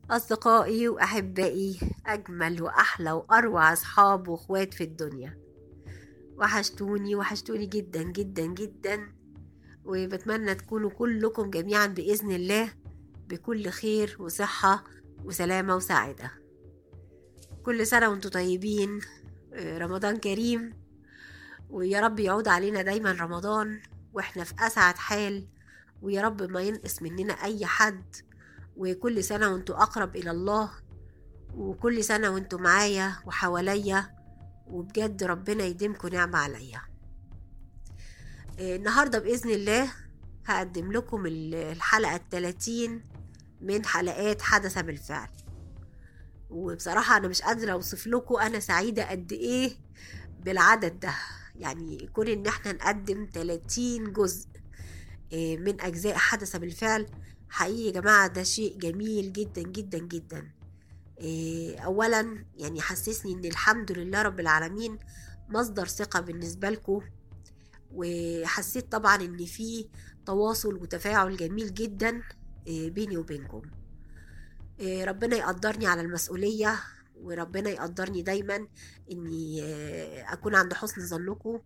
أصدقائي وأحبائي أجمل وأحلى وأروع أصحاب وأخوات في الدنيا وحشتوني وحشتوني جدا جدا جدا وبتمنى تكونوا كلكم جميعا بإذن الله بكل خير وصحة وسلامة وسعادة كل سنة وانتم طيبين آه، رمضان كريم ويا رب يعود علينا دايما رمضان واحنا في أسعد حال ويا رب ما ينقص مننا أي حد وكل سنة وانتوا أقرب إلى الله وكل سنة وانتوا معايا وحواليا وبجد ربنا يديمكم نعمة عليا آه، النهاردة بإذن الله هقدم لكم ال- الحلقة التلاتين من حلقات حدث بالفعل وبصراحة أنا مش قادرة أوصف لكم أنا سعيدة قد إيه بالعدد ده يعني يكون إن إحنا نقدم 30 جزء آه، من أجزاء حدث بالفعل حقيقي يا جماعة ده شيء جميل جدا جدا جدا إيه، أولا يعني حسسني إن الحمد لله رب العالمين مصدر ثقة بالنسبة لكم وحسيت طبعا إن في تواصل وتفاعل جميل جدا إيه، بيني وبينكم إيه، ربنا يقدرني على المسؤولية وربنا يقدرني دايما إني آه، أكون عند حسن ظنكم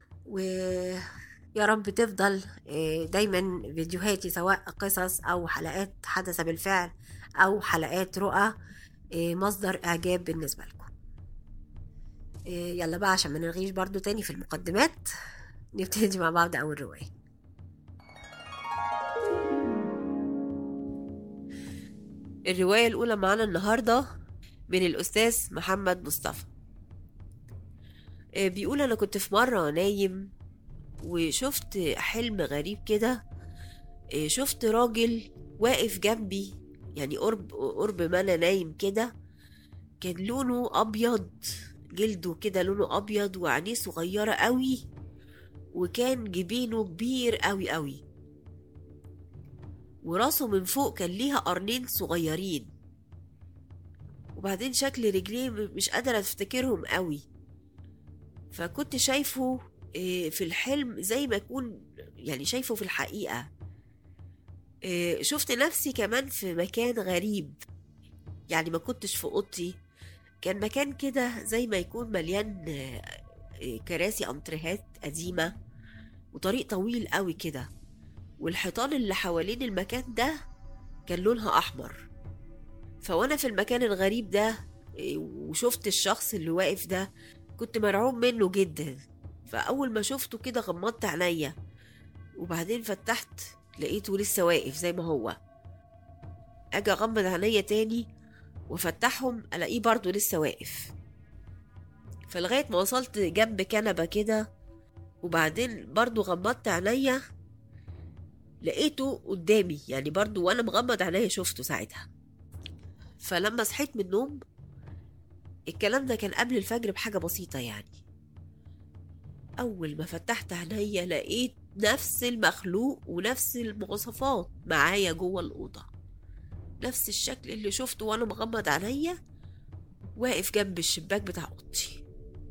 ويا رب تفضل آه، دايما فيديوهاتي سواء قصص أو حلقات حدث بالفعل أو حلقات رؤى آه، مصدر إعجاب بالنسبة لكم آه، يلا بقى عشان ما نلغيش برضو تاني في المقدمات نبتدي مع بعض أول رواية الرواية الأولى معانا النهاردة من الأستاذ محمد مصطفى آه، بيقول أنا كنت في مرة نايم وشفت حلم غريب كده آه، شفت راجل واقف جنبي يعني قرب قرب ما أنا نايم كده كان لونه أبيض جلده كده لونه أبيض وعينيه صغيرة قوي وكان جبينه كبير قوي قوي وراسه من فوق كان ليها قرنين صغيرين وبعدين شكل رجليه م- مش قادرة افتكرهم قوي فكنت شايفه آه، في الحلم زي ما يكون يعني شايفه في الحقيقة آه، شفت نفسي كمان في مكان غريب يعني ما كنتش في اوضتي كان مكان كده زي ما يكون مليان آه، آه، كراسي انتريهات قديمة وطريق طويل قوي كده والحيطان اللي حوالين المكان ده كان لونها احمر فوانا في المكان الغريب ده إيه، وشفت الشخص اللي واقف ده كنت مرعوب منه جدا فاول ما شفته كده غمضت عينيا وبعدين فتحت لقيته لسه واقف زي ما هو اجي اغمض عينيا تاني وافتحهم الاقيه برضه لسه واقف فلغايه ما وصلت جنب كنبه كده وبعدين برضه غمضت عينيا لقيته قدامي يعني برضه وانا مغمض عينيا شفته ساعتها فلما صحيت من النوم الكلام ده كان قبل الفجر بحاجة بسيطة يعني أول ما فتحت عينيا لقيت نفس المخلوق ونفس المواصفات معايا جوه الأوضة نفس الشكل اللي شفته وأنا مغمض عينيا واقف جنب الشباك بتاع أوضتي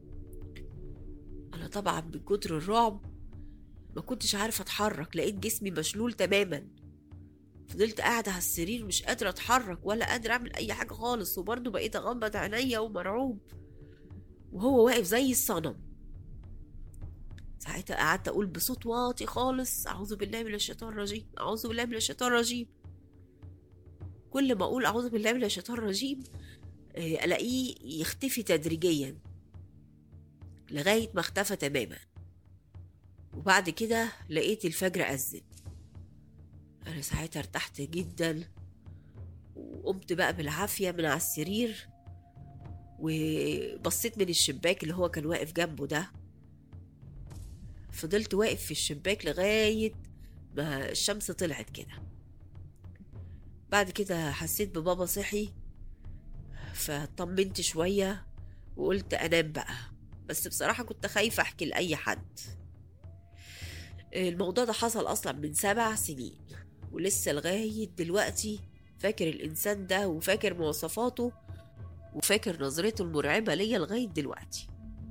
أنا طبعا من كتر الرعب ما كنتش عارفة أتحرك لقيت جسمي مشلول تماما فضلت قاعدة على السرير مش قادرة أتحرك ولا قادرة أعمل أي حاجة خالص وبرضه بقيت أغمض عينيا ومرعوب وهو واقف زي الصنم ساعتها قعدت أقول بصوت واطي خالص أعوذ بالله من الشيطان الرجيم أعوذ بالله من الشيطان الرجيم كل ما أقول أعوذ بالله من الشيطان الرجيم آه، ألاقيه يختفي تدريجيا لغاية ما اختفى تماما وبعد كده لقيت الفجر أذن أنا ساعتها ارتحت جدا وقمت بقى بالعافية من على السرير وبصيت من الشباك اللي هو كان واقف جنبه ده فضلت واقف في الشباك لغاية ما الشمس طلعت كده بعد كده حسيت ببابا صحي فطمنت شوية وقلت أنام بقى بس بصراحة كنت خايفة أحكي لأي حد الموضوع ده حصل أصلا من سبع سنين ولسه لغاية دلوقتي فاكر الإنسان ده وفاكر مواصفاته وفاكر نظرته المرعبة ليا لغاية دلوقتي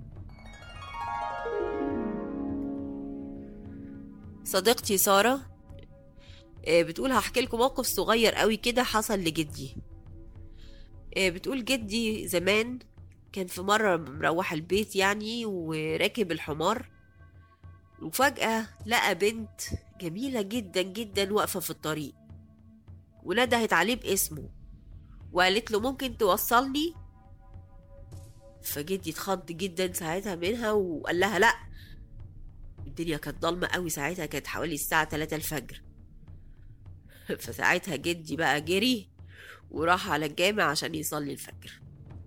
صديقتي سارة آه، بتقول هحكي لكم موقف صغير قوي كده حصل لجدي آه، بتقول جدي زمان كان في مرة مروح البيت يعني وراكب الحمار وفجأة لقى بنت جميلة جدا جدا واقفة في الطريق وندهت عليه باسمه وقالت له ممكن توصلني فجدي اتخض جدا ساعتها منها وقال لها لا الدنيا كانت ضلمة قوي ساعتها كانت حوالي الساعة 3 الفجر فساعتها جدي بقى جري وراح على الجامع عشان يصلي الفجر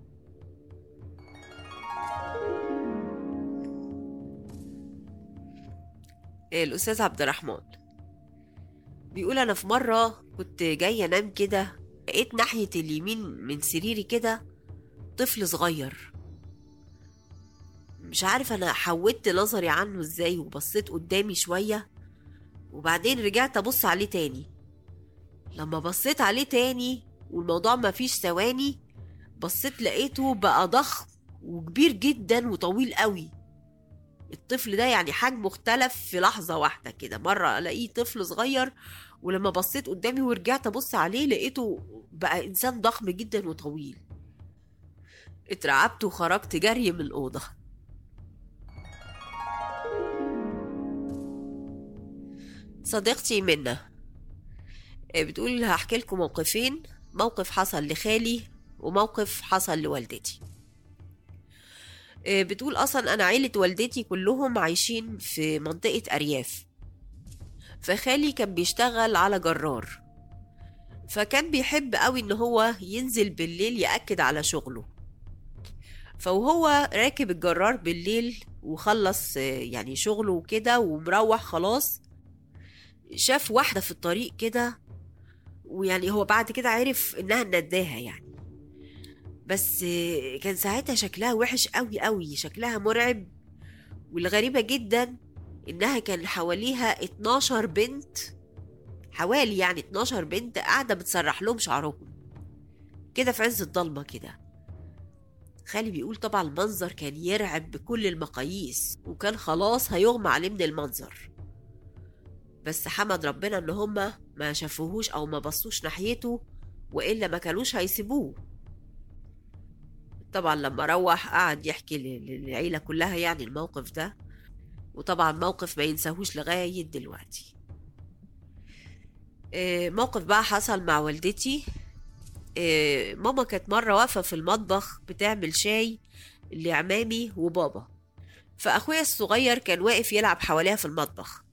الأستاذ عبد الرحمن بيقول أنا في مرة كنت جاي أنام كده لقيت ناحية اليمين من سريري كده طفل صغير مش عارف أنا حودت نظري عنه إزاي وبصيت قدامي شوية وبعدين رجعت أبص عليه تاني لما بصيت عليه تاني والموضوع ما فيش ثواني بصيت لقيته بقى ضخم وكبير جدا وطويل قوي الطفل ده يعني حجمه اختلف في لحظة واحدة كده مرة ألاقيه طفل صغير ولما بصيت قدامي ورجعت أبص عليه لقيته بقى إنسان ضخم جدا وطويل اترعبت وخرجت جري من الأوضة صديقتي منى بتقول هحكي لكم موقفين موقف حصل لخالي وموقف حصل لوالدتي بتقول اصلا انا عيلة والدتي كلهم عايشين في منطقة ارياف فخالي كان بيشتغل على جرار فكان بيحب قوي ان هو ينزل بالليل يأكد على شغله فوهو راكب الجرار بالليل وخلص يعني شغله وكده ومروح خلاص شاف واحدة في الطريق كده ويعني هو بعد كده عرف انها نداها يعني بس كان ساعتها شكلها وحش قوي قوي شكلها مرعب والغريبة جدا انها كان حواليها 12 بنت حوالي يعني 12 بنت قاعدة بتسرح لهم شعرهم كده في عز الضلمة كده خالي بيقول طبعا المنظر كان يرعب بكل المقاييس وكان خلاص هيغمى عليه من المنظر بس حمد ربنا ان هما ما شافوهوش او ما بصوش ناحيته والا ما كانوش هيسيبوه طبعا لما روح قعد يحكي للعيله كلها يعني الموقف ده وطبعا موقف ما ينساهوش لغايه دلوقتي موقف بقى حصل مع والدتي ماما كانت مرة واقفة في المطبخ بتعمل شاي لعمامي وبابا فأخويا الصغير كان واقف يلعب حواليها في المطبخ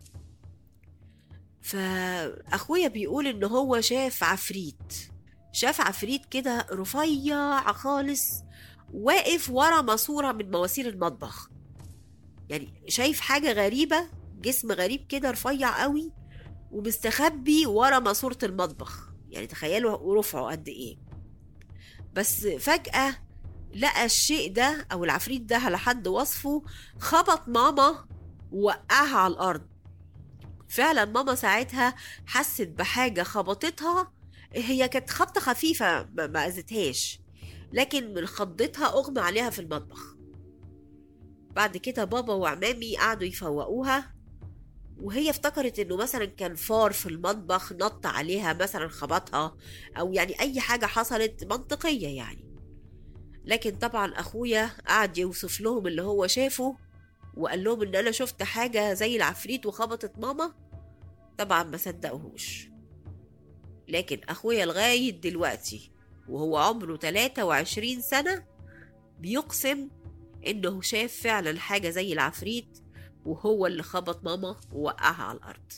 فأخويا بيقول إن هو شاف عفريت شاف عفريت كده رفيع خالص واقف ورا ماسورة من مواسير المطبخ يعني شايف حاجة غريبة جسم غريب كده رفيع قوي ومستخبي ورا ماسورة المطبخ يعني تخيلوا رفعه قد ايه بس فجأة لقى الشيء ده أو العفريت ده على حد وصفه خبط ماما ووقعها على الأرض فعلا ماما ساعتها حست بحاجة خبطتها هي كانت خبطة خفيفة ما أذتهاش لكن من خضتها أغمى عليها في المطبخ بعد كده بابا وعمامي قعدوا يفوقوها وهي افتكرت انه مثلا كان فار في المطبخ نط عليها مثلا خبطها او يعني اي حاجة حصلت منطقية يعني لكن طبعا اخويا قعد يوصف لهم اللي هو شافه وقال لهم ان انا شفت حاجة زي العفريت وخبطت ماما طبعا ما صدقوهوش لكن اخويا لغاية دلوقتي وهو عمره 23 سنة بيقسم انه شاف فعلا حاجة زي العفريت وهو اللي خبط ماما ووقعها على الأرض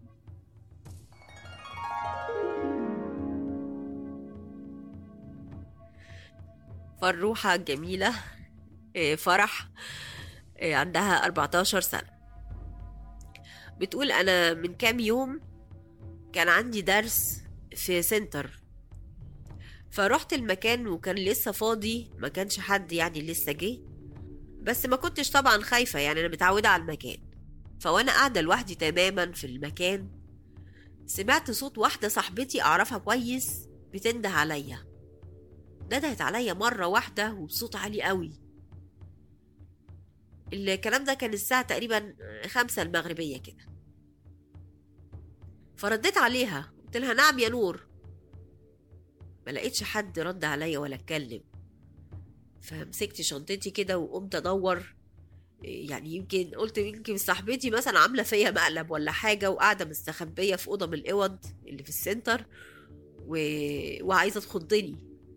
فالروحة جميلة فرح عندها 14 سنة بتقول أنا من كام يوم كان عندي درس في سنتر فرحت المكان وكان لسه فاضي ما كانش حد يعني لسه جه بس ما كنتش طبعا خايفة يعني أنا متعودة على المكان فوأنا قاعدة لوحدي تماما في المكان سمعت صوت واحدة صاحبتي أعرفها كويس بتنده عليا ندهت عليا مرة واحدة وبصوت عالي قوي الكلام ده كان الساعة تقريبا خمسة المغربية كده فرديت عليها قلت لها نعم يا نور ما لقيتش حد رد عليا ولا اتكلم فمسكت شنطتي كده وقمت ادور يعني يمكن قلت يمكن صاحبتي مثلا عامله فيا مقلب ولا حاجه وقاعده مستخبيه في اوضه من الاوض اللي في السنتر و... وعايزه تخضني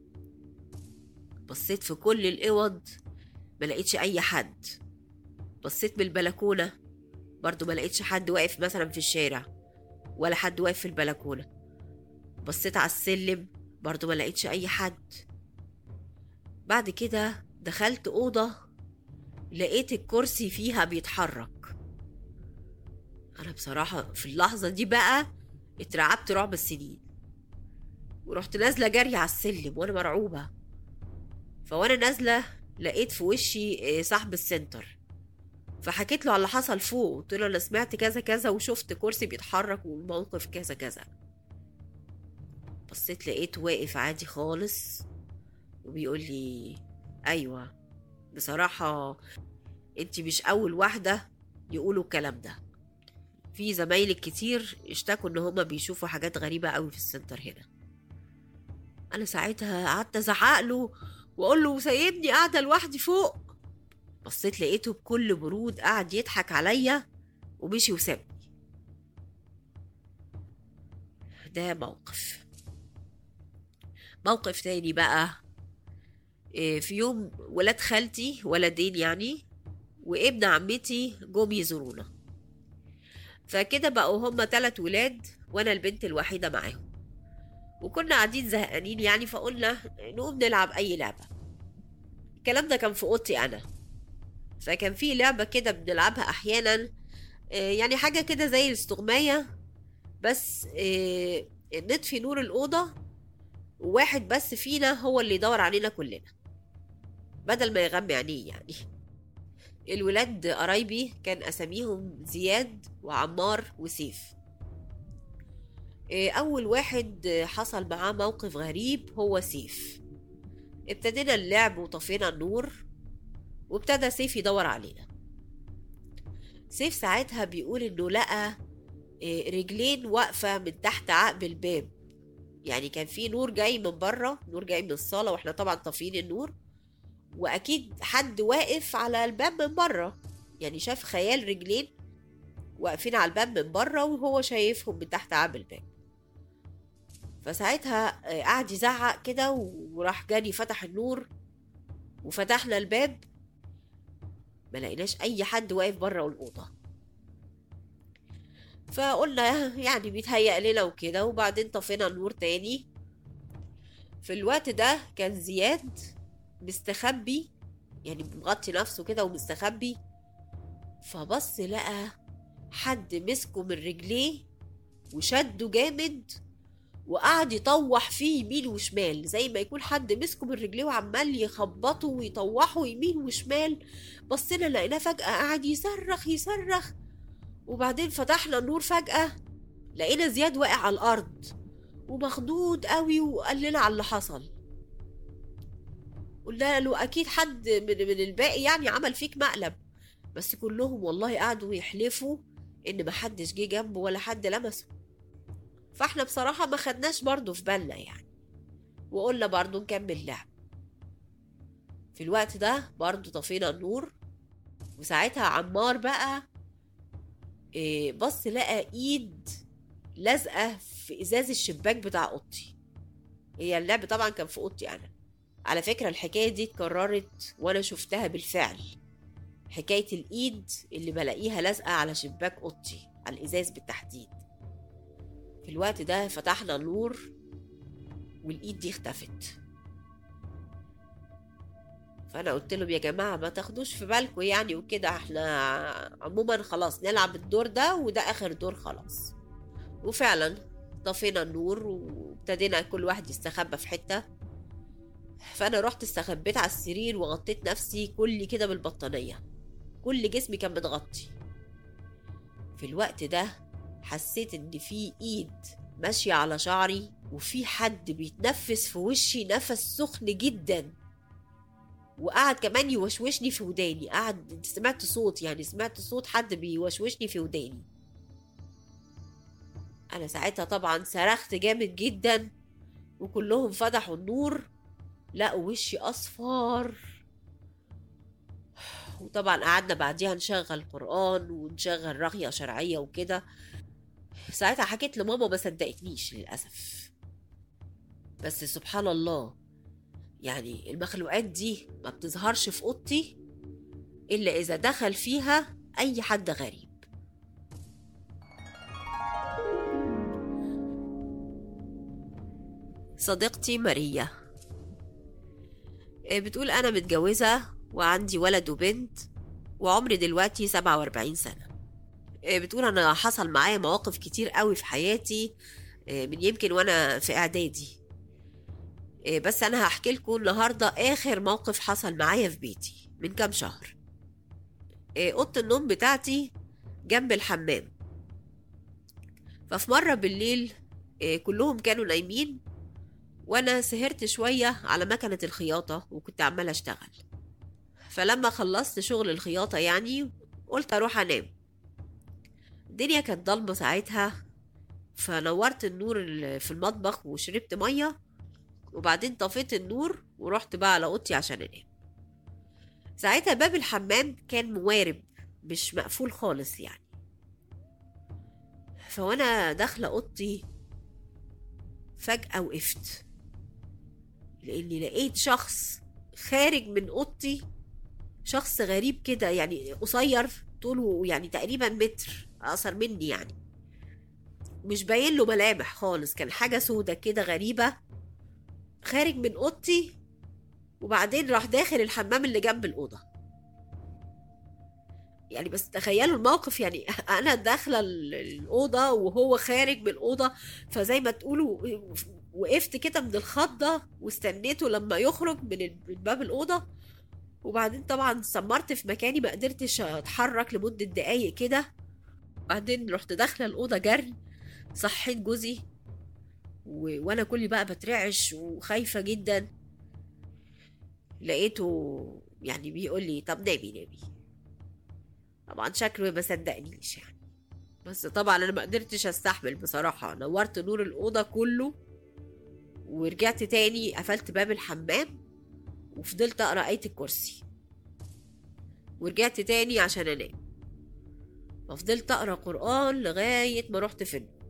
بصيت في كل الاوض ما لقيتش اي حد بصيت من البلكونه برضو ما لقيتش حد واقف مثلا في الشارع ولا حد واقف في البلكونه بصيت على السلم برضو ما لقيتش اي حد بعد كده دخلت اوضه لقيت الكرسي فيها بيتحرك انا بصراحه في اللحظه دي بقى اترعبت رعب السنين ورحت نازله جري على السلم وانا مرعوبه فوانا نازله لقيت في وشي صاحب السنتر فحكيت له على اللي حصل فوق قلت له انا سمعت كذا كذا وشفت كرسي بيتحرك والموقف كذا كذا بصيت لقيت واقف عادي خالص وبيقول لي ايوه بصراحه انت مش اول واحده يقولوا الكلام ده في زمايلك كتير اشتكوا ان هما بيشوفوا حاجات غريبه قوي في السنتر هنا انا ساعتها قعدت ازعق له واقول له سايبني قاعده لوحدي فوق بصيت لقيته بكل برود قعد يضحك عليا ومشي وسابني ده موقف موقف تاني بقى في يوم ولاد خالتي ولدين يعني وابن عمتي جم يزورونا فكده بقوا هما تلات ولاد وانا البنت الوحيدة معاهم وكنا قاعدين زهقانين يعني فقلنا نقوم نلعب اي لعبة الكلام ده كان في اوضتي انا فكان في لعبة كده بنلعبها احيانا يعني حاجة كده زي الاستغماية بس نطفي نور الأوضة وواحد بس فينا هو اللي يدور علينا كلنا بدل ما يغمي عينيه يعني الولاد قرايبي كان أساميهم زياد وعمار وسيف أول واحد حصل معاه موقف غريب هو سيف ابتدينا اللعب وطفينا النور وابتدى سيف يدور علينا سيف ساعتها بيقول انه لقى رجلين واقفة من تحت عقب الباب يعني كان في نور جاي من بره نور جاي من الصالة واحنا طبعا طافيين النور واكيد حد واقف على الباب من بره يعني شاف خيال رجلين واقفين على الباب من بره وهو شايفهم من تحت عقب الباب فساعتها قعد يزعق كده وراح جاني فتح النور وفتحنا الباب ما لقيناش اي حد واقف بره الاوضه فقلنا يعني بيتهيأ لنا وكده وبعدين طفينا النور تاني في الوقت ده كان زياد مستخبي يعني مغطي نفسه كده ومستخبي فبص لقى حد مسكه من رجليه وشده جامد وقعد يطوح فيه يمين وشمال زي ما يكون حد مسكه من رجليه وعمال يخبطه ويطوحه يمين وشمال بصينا لقيناه فجأة قاعد يصرخ يصرخ وبعدين فتحنا النور فجأة لقينا زياد واقع على الأرض ومخضوض قوي وقال لنا على اللي حصل قلنا له أكيد حد من, من الباقي يعني عمل فيك مقلب بس كلهم والله قعدوا يحلفوا إن محدش جه جنبه ولا حد لمسه فاحنا بصراحة ما خدناش برضه في بالنا يعني وقلنا برضه نكمل لعب في الوقت ده برضه طفينا النور وساعتها عمار بقى إيه بص لقى ايد لازقه في ازاز الشباك بتاع اوضتي هي اللعب طبعا كان في اوضتي انا على فكره الحكايه دي اتكررت وانا شفتها بالفعل حكايه الايد اللي بلاقيها لازقه على شباك اوضتي على الازاز بالتحديد في الوقت ده فتحنا النور والايد دي اختفت فانا قلت لهم يا جماعه ما تاخدوش في بالكم يعني وكده احنا عموما خلاص نلعب الدور ده وده اخر دور خلاص وفعلا طفينا النور وابتدينا كل واحد يستخبى في حته فانا رحت استخبيت على السرير وغطيت نفسي كل كده بالبطانيه كل جسمي كان متغطي في الوقت ده حسيت ان في ايد ماشيه على شعري وفي حد بيتنفس في وشي نفس سخن جدا وقعد كمان يوشوشني في وداني قعد سمعت صوت يعني سمعت صوت حد بيوشوشني في وداني انا ساعتها طبعا صرخت جامد جدا وكلهم فتحوا النور لقوا وشي أصفر وطبعا قعدنا بعديها نشغل قرآن ونشغل رقية شرعية وكده ساعتها حكيت لماما ما صدقتنيش للأسف بس سبحان الله يعني المخلوقات دي ما بتظهرش في أوضتي إلا إذا دخل فيها أي حد غريب صديقتي ماريا بتقول أنا متجوزة وعندي ولد وبنت وعمري دلوقتي 47 سنة بتقول أنا حصل معايا مواقف كتير قوي في حياتي من يمكن وأنا في إعدادي بس أنا هحكي لكم النهاردة آخر موقف حصل معايا في بيتي من كام شهر أوضة النوم بتاعتي جنب الحمام ففي مرة بالليل كلهم كانوا نايمين وأنا سهرت شوية على مكنة الخياطة وكنت عمالة أشتغل فلما خلصت شغل الخياطة يعني قلت أروح أنام الدنيا كانت ضلمة ساعتها فنورت النور في المطبخ وشربت مية وبعدين طفيت النور ورحت بقى على أوضتي عشان أنام ساعتها باب الحمام كان موارب مش مقفول خالص يعني فوانا داخلة أوضتي فجأة وقفت لأني لقيت شخص خارج من أوضتي شخص غريب كده يعني قصير طوله يعني تقريبا متر أقصر مني يعني مش باين له ملامح خالص كان حاجة سودة كده غريبة خارج من أوضتي وبعدين راح داخل الحمام اللي جنب الأوضة يعني بس تخيلوا الموقف يعني أنا داخلة الأوضة وهو خارج من الأوضة فزي ما تقولوا وقفت كده من الخضة واستنيته لما يخرج من باب الأوضة وبعدين طبعا سمرت في مكاني ما قدرتش اتحرك لمدة دقايق كده بعدين رحت داخلة الأوضة جري صحيت جوزي و... وانا كلي بقى بترعش وخايفة جدا لقيته يعني بيقول لي طب نامي نامي طبعا شكله ما صدقنيش يعني بس طبعا انا ما قدرتش استحمل بصراحة نورت نور الأوضة كله ورجعت تاني قفلت باب الحمام وفضلت أقرأ آية الكرسي ورجعت تاني عشان أنام وفضلت أقرأ قرآن لغاية ما رحت في النوم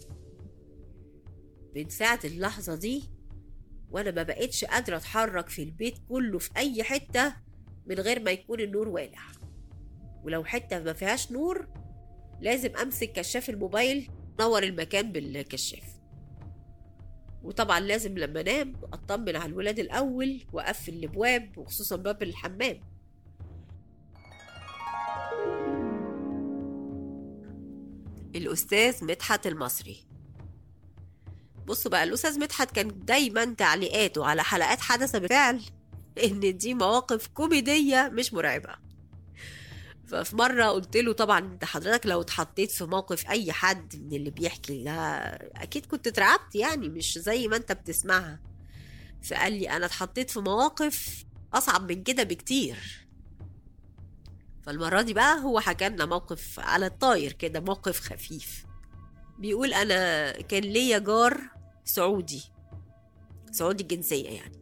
من ساعة اللحظة دي وأنا ما بقتش قادرة أتحرك في البيت كله في أي حتة من غير ما يكون النور والع ولو حتة ما فيهاش نور لازم أمسك كشاف الموبايل نور المكان بالكشاف وطبعا لازم لما انام اطمن على الولاد الاول واقفل الابواب وخصوصا باب الحمام الاستاذ مدحت المصري بصوا بقى الاستاذ مدحت كان دايما تعليقاته على حلقات حدث بالفعل ان دي مواقف كوميديه مش مرعبه ففي مرة قلت له طبعا انت حضرتك لو اتحطيت في موقف اي حد من اللي بيحكي ده اكيد كنت اترعبت يعني مش زي ما انت بتسمعها فقال لي انا اتحطيت في مواقف اصعب من كده بكتير فالمرة دي بقى هو حكى لنا موقف على الطاير كده موقف خفيف بيقول انا كان ليا جار سعودي سعودي الجنسية يعني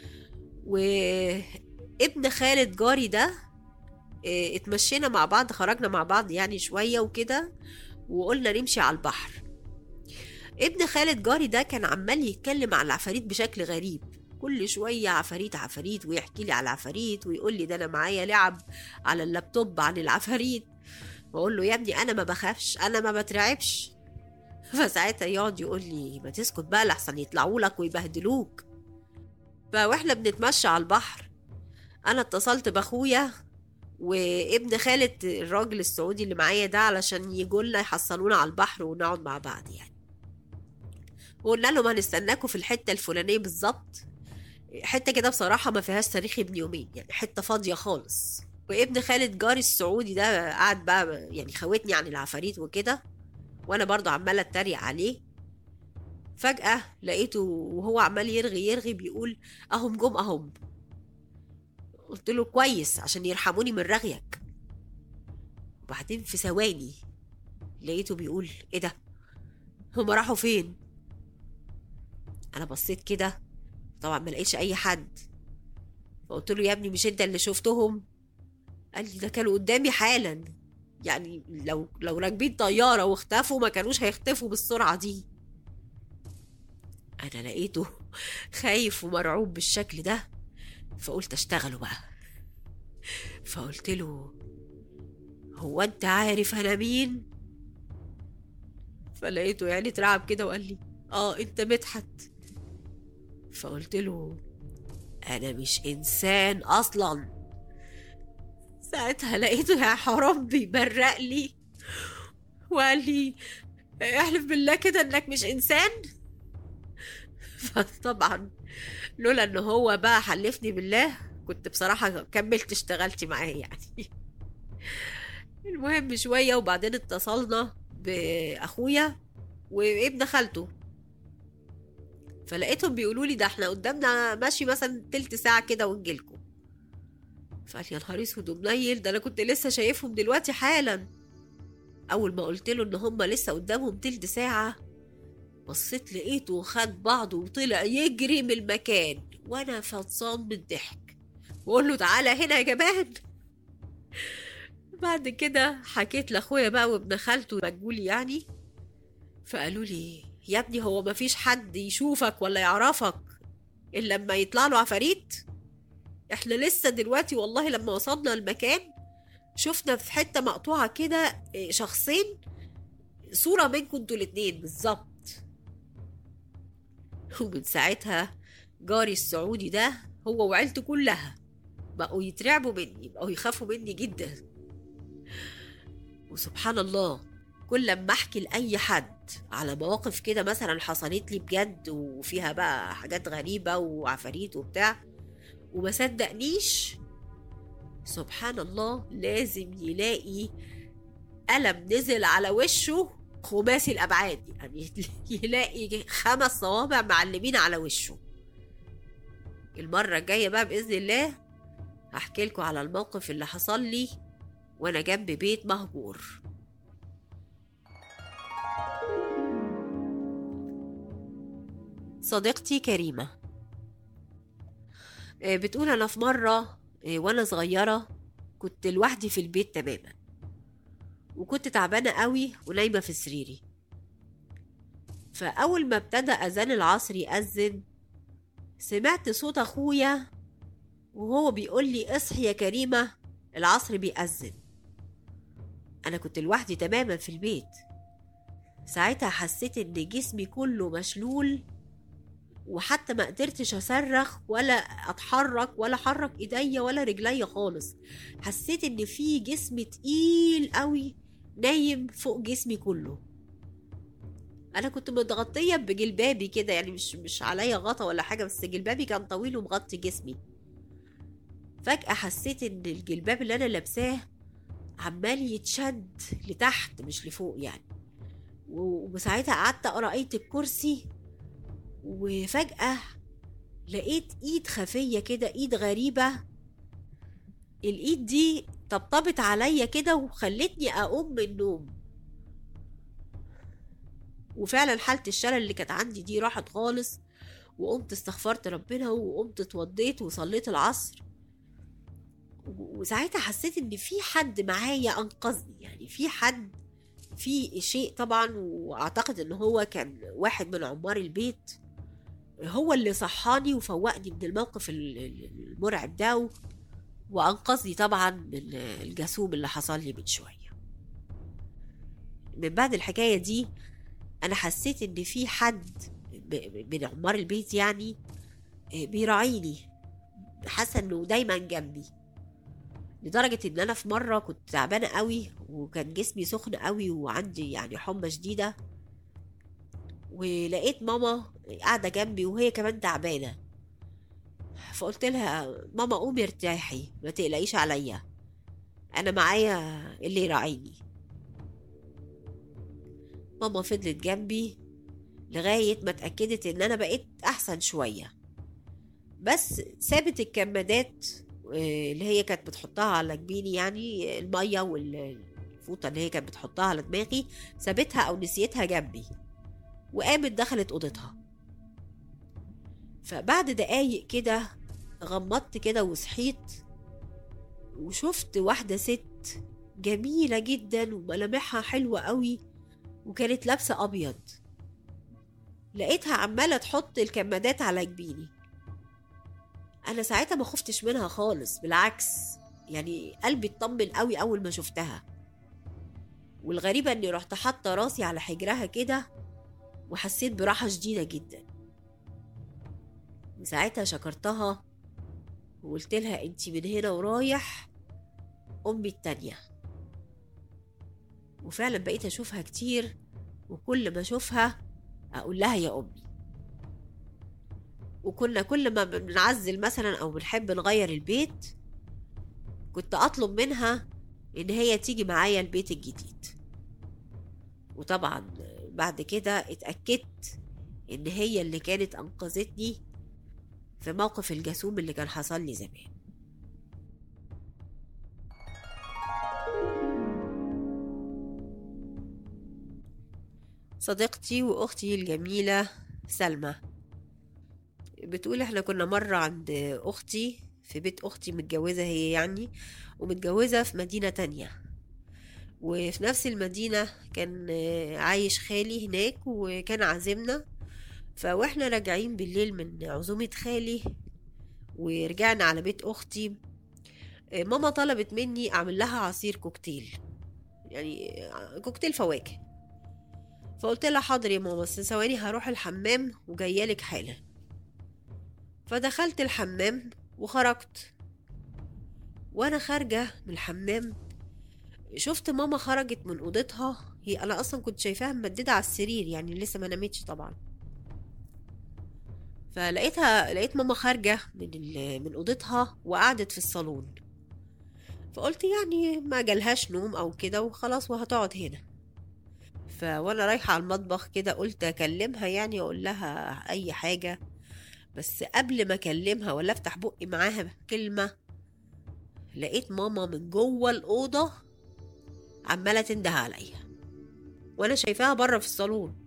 وابن خالد جاري ده اتمشينا مع بعض خرجنا مع بعض يعني شوية وكده وقلنا نمشي على البحر ابن خالد جاري ده كان عمال يتكلم عن العفاريت بشكل غريب كل شوية عفاريت عفاريت ويحكي لي على العفاريت ويقول لي ده أنا معايا لعب على اللابتوب عن العفاريت بقول له يا ابني أنا ما بخافش أنا ما بترعبش فساعتها يقعد يقول لي ما تسكت بقى لحسن يطلعوا لك ويبهدلوك فواحنا بنتمشى على البحر أنا اتصلت بأخويا وابن خالة الراجل السعودي اللي معايا ده علشان يجولنا يحصلونا على البحر ونقعد مع بعض يعني وقلنا لهم هنستناكم في الحتة الفلانية بالظبط حتة كده بصراحة ما فيهاش تاريخ ابن يومين يعني حتة فاضية خالص وابن خالد جاري السعودي ده قعد بقى يعني خوتني عن العفاريت وكده وانا برضو عمالة اتريق عليه فجأة لقيته وهو عمال يرغي يرغي بيقول اهم جم اهم قلت له كويس عشان يرحموني من رغيك وبعدين في ثواني لقيته بيقول ايه ده هما راحوا فين انا بصيت كده طبعا ما لقيتش اي حد فقلت له يا ابني مش انت اللي شفتهم قال لي ده كانوا قدامي حالا يعني لو لو راكبين طياره واختفوا ما كانوش هيختفوا بالسرعه دي انا لقيته خايف ومرعوب بالشكل ده فقلت اشتغله بقى فقلت له هو انت عارف انا مين فلقيته يعني اترعب كده وقال لي اه انت مدحت فقلت له انا مش انسان اصلا ساعتها لقيته يا حرام بيبرق لي وقال لي احلف بالله كده انك مش انسان فطبعا لولا ان هو بقى حلفني بالله كنت بصراحة كملت اشتغلت معاه يعني المهم شوية وبعدين اتصلنا بأخويا وابن خالته فلقيتهم بيقولوا لي ده احنا قدامنا ماشي مثلا تلت ساعة كده ونجيلكم فقال يا نهار اسود ومنيل ده انا كنت لسه شايفهم دلوقتي حالا اول ما قلت له ان هم لسه قدامهم تلت ساعة بصيت لقيته خد بعضه وطلع يجري من المكان وانا فطسان من الضحك واقول له تعالى هنا يا جبان بعد كده حكيت لاخويا بقى وابن خالته مجهول يعني فقالوا لي يا ابني هو مفيش حد يشوفك ولا يعرفك الا لما يطلع له عفاريت احنا لسه دلوقتي والله لما وصلنا المكان شفنا في حته مقطوعه كده شخصين صوره منكم انتوا الاتنين بالظبط ومن ساعتها جاري السعودي ده هو وعيلته كلها بقوا يترعبوا مني بقوا يخافوا مني جدا وسبحان الله كل لما احكي لاي حد على مواقف كده مثلا حصلت لي بجد وفيها بقى حاجات غريبه وعفاريت وبتاع وما صدقنيش سبحان الله لازم يلاقي قلم نزل على وشه خماسي الابعاد يعني يلاقي خمس صوابع معلمين على وشه المره الجايه بقى باذن الله هحكي لكم على الموقف اللي حصل لي وانا جنب بيت مهجور صديقتي كريمة بتقول أنا في مرة وأنا صغيرة كنت لوحدي في البيت تماما وكنت تعبانة قوي ونايمة في سريري فأول ما ابتدى أذان العصر يأذن سمعت صوت أخويا وهو بيقول لي اصحي يا كريمة العصر بيأذن أنا كنت لوحدي تماما في البيت ساعتها حسيت إن جسمي كله مشلول وحتى ما قدرتش أصرخ ولا أتحرك ولا أحرك إيديا ولا رجليا خالص حسيت إن في جسم تقيل قوي نايم فوق جسمي كله انا كنت متغطيه بجلبابي كده يعني مش مش عليا غطا ولا حاجه بس جلبابي كان طويل ومغطي جسمي فجاه حسيت ان الجلباب اللي انا لابساه عمال يتشد لتحت مش لفوق يعني وساعتها قعدت اقرا ايه الكرسي وفجاه لقيت ايد خفيه كده ايد غريبه الايد دي طبطبت عليا كده وخلتني اقوم من النوم وفعلا حالة الشلل اللي كانت عندي دي راحت خالص وقمت استغفرت ربنا وقمت اتوضيت وصليت العصر وساعتها حسيت ان في حد معايا انقذني يعني في حد في شيء طبعا واعتقد ان هو كان واحد من عمار البيت هو اللي صحاني وفوقني من الموقف المرعب ده وانقذني طبعا من الجاسوم اللي حصل لي من شويه من بعد الحكايه دي انا حسيت ان في حد من عمار البيت يعني بيراعيني حاسه انه دايما جنبي لدرجة إن أنا في مرة كنت تعبانة قوي وكان جسمي سخن قوي وعندي يعني حمى شديدة ولقيت ماما قاعدة جنبي وهي كمان تعبانة فقلت لها ماما قومي ارتاحي ما تقلقيش عليا أنا معايا اللي يراعيني ماما فضلت جنبي لغاية ما اتأكدت إن أنا بقيت أحسن شوية بس سابت الكمادات اللي هي كانت بتحطها على جبيني يعني المية والفوطة اللي هي كانت بتحطها على دماغي سابتها أو نسيتها جنبي وقامت دخلت أوضتها فبعد دقايق كده غمضت كده وصحيت وشفت واحدة ست جميلة جدا وملامحها حلوة قوي وكانت لابسة أبيض لقيتها عمالة تحط الكمادات على جبيني أنا ساعتها ما خفتش منها خالص بالعكس يعني قلبي اطمن قوي أول ما شفتها والغريبة إني رحت حاطة راسي على حجرها كده وحسيت براحة شديدة جدا ساعتها شكرتها وقلت لها انتي من هنا ورايح أمي التانية وفعلا بقيت أشوفها كتير وكل ما أشوفها أقول لها يا أمي وكنا كل ما بنعزل مثلا أو بنحب نغير البيت كنت أطلب منها إن هي تيجي معايا البيت الجديد وطبعا بعد كده اتأكدت إن هي اللي كانت أنقذتني في موقف الجاسوم اللي كان حصل لي زمان صديقتي وأختي الجميلة سلمى بتقول احنا كنا مرة عند أختي في بيت أختي متجوزة هي يعني ومتجوزة في مدينة تانية وفي نفس المدينة كان عايش خالي هناك وكان عازمنا فواحنا راجعين بالليل من عزومة خالي ورجعنا على بيت أختي ماما طلبت مني أعمل لها عصير كوكتيل يعني كوكتيل فواكه فقلت لها حاضر يا ماما بس ثواني هروح الحمام وجايالك حالا فدخلت الحمام وخرجت وانا خارجة من الحمام شفت ماما خرجت من اوضتها هي انا اصلا كنت شايفاها ممددة على السرير يعني لسه ما نامتش طبعا فلقيتها لقيت ماما خارجة من من اوضتها وقعدت في الصالون فقلت يعني ما جالهاش نوم او كده وخلاص وهتقعد هنا فوانا رايحة على المطبخ كده قلت اكلمها يعني اقول لها اي حاجة بس قبل ما اكلمها ولا افتح بقي معاها كلمة لقيت ماما من جوه الأوضة عمالة تنده عليا وانا شايفاها بره في الصالون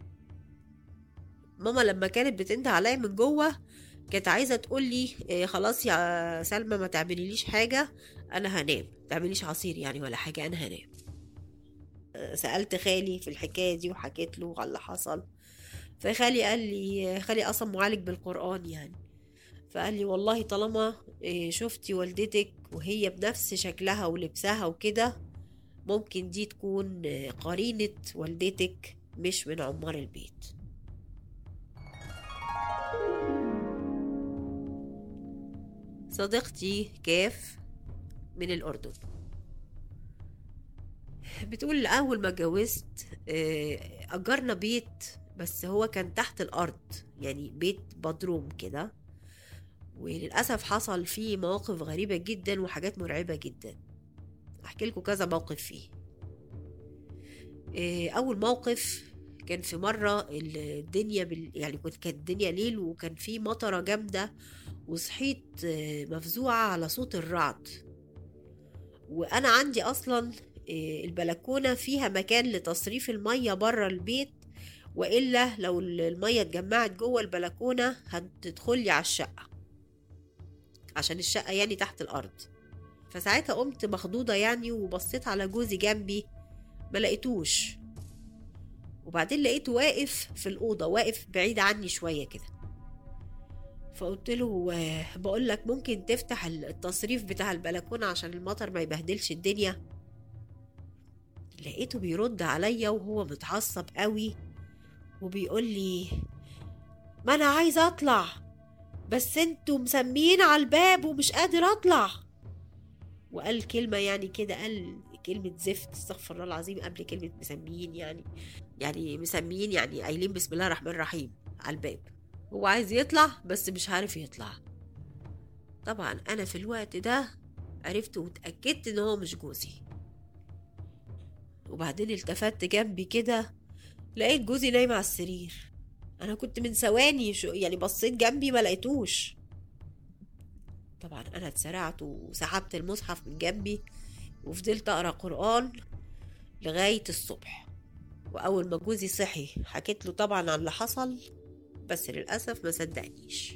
ماما لما كانت بتنده عليا من جوه كانت عايزة تقول لي إيه خلاص يا سلمى ما تعمليليش حاجة انا هنام تعمليش عصير يعني ولا حاجة انا هنام سألت خالي في الحكاية دي وحكيت له على اللي حصل فخالي قال لي خالي أصلا معالج بالقرآن يعني فقال لي والله طالما شفتي والدتك وهي بنفس شكلها ولبسها وكده ممكن دي تكون قرينة والدتك مش من عمار البيت صديقتي كاف من الأردن بتقول أول ما اتجوزت أجرنا بيت بس هو كان تحت الأرض يعني بيت بدروم كده وللأسف حصل فيه مواقف غريبة جدا وحاجات مرعبة جدا أحكي لكم كذا موقف فيه أول موقف كان في مرة الدنيا بال... يعني كنت كانت الدنيا ليل وكان في مطرة جامدة وصحيت مفزوعة على صوت الرعد وأنا عندي أصلا البلكونة فيها مكان لتصريف المية بره البيت وإلا لو المية اتجمعت جوه البلكونة هتدخلي على الشقة عشان الشقة يعني تحت الأرض فساعتها قمت مخضوضة يعني وبصيت على جوزي جنبي ما لقيتوش وبعدين لقيته واقف في الأوضة واقف بعيد عني شوية كده فقلت له بقول لك ممكن تفتح التصريف بتاع البلكونة عشان المطر ما يبهدلش الدنيا لقيته بيرد عليا وهو متعصب قوي وبيقول لي ما انا عايز اطلع بس انتوا مسميين على الباب ومش قادر اطلع وقال كلمة يعني كده قال كلمة زفت استغفر الله العظيم قبل كلمة مسميين يعني يعني مسميين يعني قايلين بسم الله الرحمن الرحيم على الباب هو عايز يطلع بس مش عارف يطلع طبعا انا في الوقت ده عرفت واتأكدت ان هو مش جوزي وبعدين التفت جنبي كده لقيت جوزي نايم على السرير انا كنت من ثواني شو يعني بصيت جنبي ما لقيتوش طبعا انا اتسرعت وسحبت المصحف من جنبي وفضلت اقرا قران لغايه الصبح واول ما جوزي صحي حكيت له طبعا عن اللي حصل بس للأسف ما صدقنيش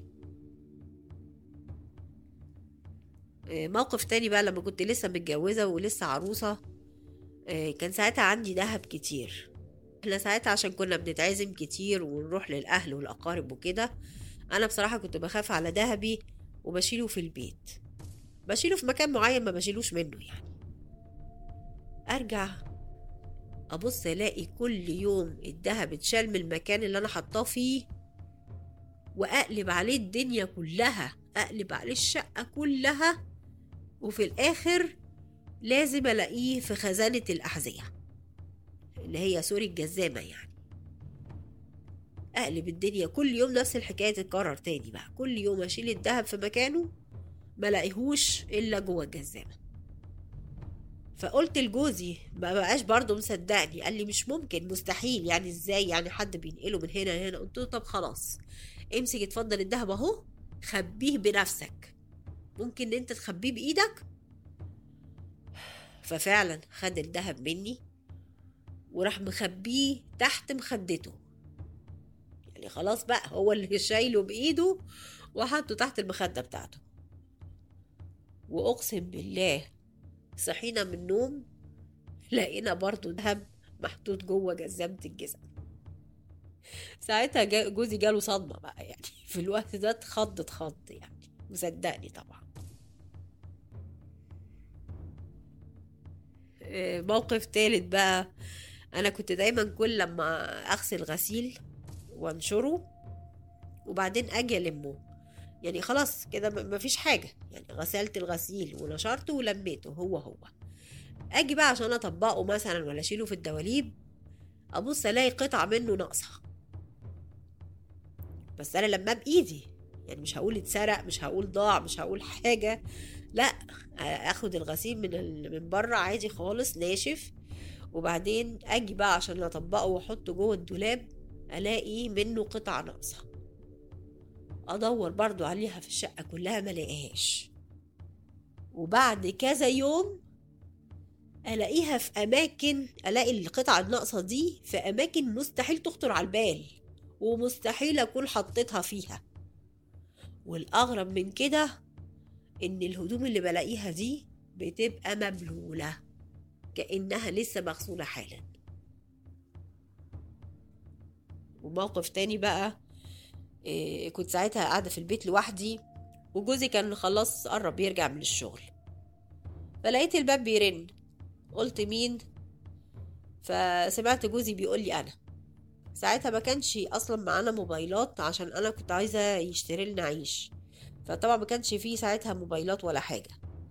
آه، موقف تاني بقى لما كنت لسه متجوزة ولسه عروسة آه، كان ساعتها عندي دهب كتير احنا ساعتها عشان كنا بنتعزم كتير ونروح للأهل والأقارب وكده أنا بصراحة كنت بخاف على دهبي وبشيله في البيت بشيله في مكان معين ما بشيلوش منه يعني أرجع أبص ألاقي كل يوم الدهب اتشال من المكان اللي أنا حطاه فيه وأقلب عليه الدنيا كلها أقلب عليه الشقة كلها وفي الآخر لازم ألاقيه في خزانة الأحذية اللي هي سوري الجزامة يعني أقلب الدنيا كل يوم نفس الحكاية تتكرر تاني بقى كل يوم أشيل الدهب في مكانه ملاقيهوش إلا جوه الجزامة فقلت لجوزي ما بقاش برضه مصدقني قال لي مش ممكن مستحيل يعني ازاي يعني حد بينقله من هنا لهنا قلت له طب خلاص امسك اتفضل الدهب اهو خبيه بنفسك ممكن انت تخبيه بايدك ففعلا خد الدهب مني وراح مخبيه تحت مخدته يعني خلاص بقى هو اللي شايله بايده وحطه تحت المخده بتاعته واقسم بالله صحينا من النوم لقينا برضو دهب محطوط جوه جزامة الجزم ساعتها جا جوزي جاله صدمة بقى يعني في الوقت ده اتخض اتخض يعني مصدقني طبعا آه، موقف تالت بقى انا كنت دايما كل لما اغسل غسيل وانشره وبعدين اجي المه يعني خلاص كده م- مفيش حاجة يعني غسلت الغسيل ونشرته ولميته هو هو اجي بقى عشان اطبقه مثلا ولا اشيله في الدواليب ابص الاقي قطعة منه ناقصة بس انا لما بايدي يعني مش هقول اتسرق مش هقول ضاع مش هقول حاجة لا اخد الغسيل من ال... من بره عادي خالص ناشف وبعدين اجي بقى عشان اطبقه واحطه جوه الدولاب الاقي منه قطع ناقصه ادور برضو عليها في الشقه كلها ما الاقيهاش وبعد كذا يوم الاقيها في اماكن الاقي القطع الناقصه دي في اماكن مستحيل تخطر على البال ومستحيل اكون حطيتها فيها والاغرب من كده ان الهدوم اللي بلاقيها دي بتبقى مبلوله كانها لسه مغسوله حالا وموقف تاني بقى إيه كنت ساعتها قاعدة في البيت لوحدي وجوزي كان خلاص قرب يرجع من الشغل فلقيت الباب بيرن قلت مين فسمعت جوزي بيقول لي انا ساعتها ما كانش اصلا معانا موبايلات عشان انا كنت عايزه يشتري لنا عيش فطبعا ما كانش فيه ساعتها موبايلات ولا حاجه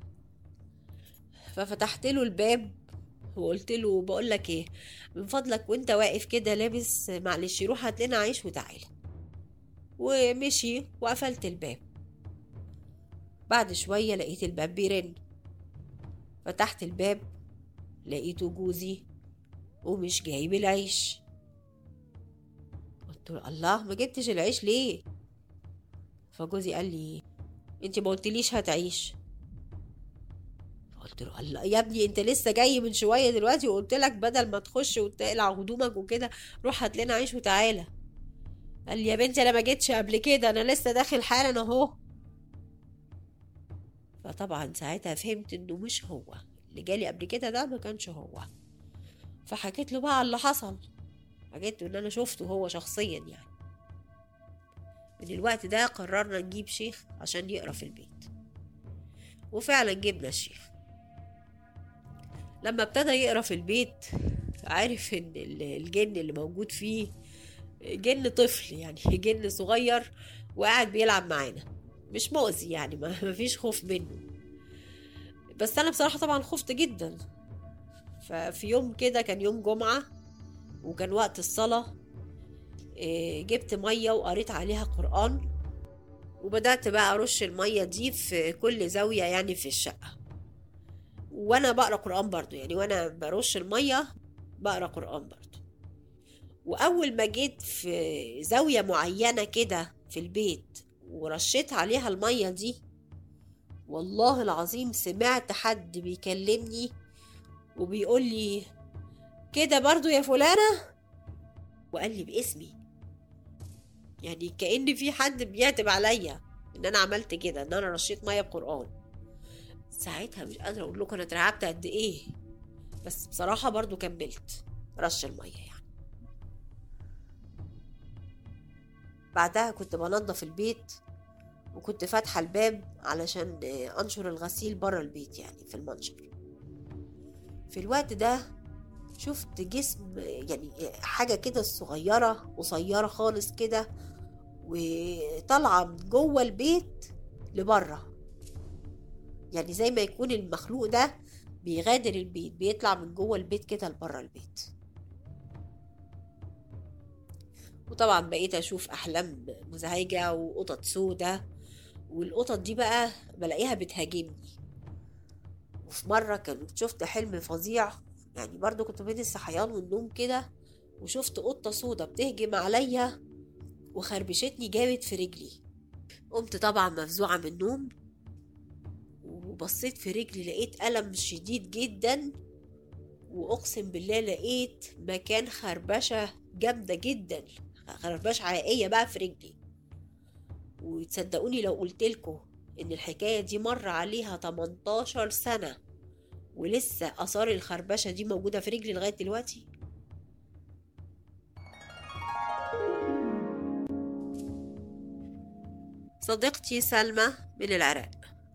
ففتحت له الباب وقلت له بقول لك ايه من فضلك وانت واقف كده لابس معلش روح هات لنا عيش وتعالى ومشي وقفلت الباب بعد شوية لقيت الباب بيرن فتحت الباب لقيته جوزي ومش جايب العيش قلت له الله ما جبتش العيش ليه فجوزي قال لي انت ما قلتليش هتعيش قلت له الله يا ابني انت لسه جاي من شويه دلوقتي وقلت لك بدل ما تخش وتقلع هدومك وكده روح هات لنا عيش وتعالى قال لي يا بنتي انا ما جيتش قبل كده انا لسه داخل حالا اهو فطبعا ساعتها فهمت انه مش هو اللي جالي قبل كده ده ما كانش هو فحكيت له بقى على اللي حصل حكيت له ان انا شفته هو شخصيا يعني من الوقت ده قررنا نجيب شيخ عشان يقرا في البيت وفعلا جبنا الشيخ لما ابتدى يقرا في البيت عارف ان الجن اللي موجود فيه جن طفل يعني جن صغير وقاعد بيلعب معانا مش مؤذي يعني ما فيش خوف منه بس انا بصراحه طبعا خفت جدا ففي يوم كده كان يوم جمعه وكان وقت الصلاه جبت ميه وقريت عليها قران وبدات بقى ارش الميه دي في كل زاويه يعني في الشقه وانا بقرا قران برضو يعني وانا برش الميه بقرا قران برضو واول ما جيت في زاويه معينه كده في البيت ورشيت عليها الميه دي والله العظيم سمعت حد بيكلمني وبيقول لي كده برضو يا فلانه وقال لي باسمي يعني كأن في حد بيعتب عليا ان انا عملت كده ان انا رشيت ميه بقرآن ساعتها مش قادرة اقول لكم انا اترعبت قد ايه بس بصراحة برضو كملت رش المية يعني بعدها كنت بنضف البيت وكنت فاتحة الباب علشان أنشر الغسيل برا البيت يعني في المنشر في الوقت ده شفت جسم يعني حاجة كده صغيرة قصيرة خالص كده وطالعة من جوه البيت لبره يعني زي ما يكون المخلوق ده بيغادر البيت بيطلع من جوه البيت كده لبره البيت وطبعا بقيت اشوف احلام مزعجة وقطط سودة والقطط دي بقى بلاقيها بتهاجمني وفي مرة كنت شفت حلم فظيع يعني برضو كنت بين الصحيان والنوم كده وشفت قطة سودة بتهجم عليا وخربشتني جامد في رجلي قمت طبعا مفزوعة من النوم وبصيت في رجلي لقيت ألم شديد جدا وأقسم بالله لقيت مكان خربشة جامدة جدا خربشة حقيقية بقى في رجلي وتصدقوني لو قلتلكوا إن الحكاية دي مر عليها 18 سنة ولسه آثار الخربشة دي موجودة في رجلي لغاية دلوقتي صديقتي سلمى من العراق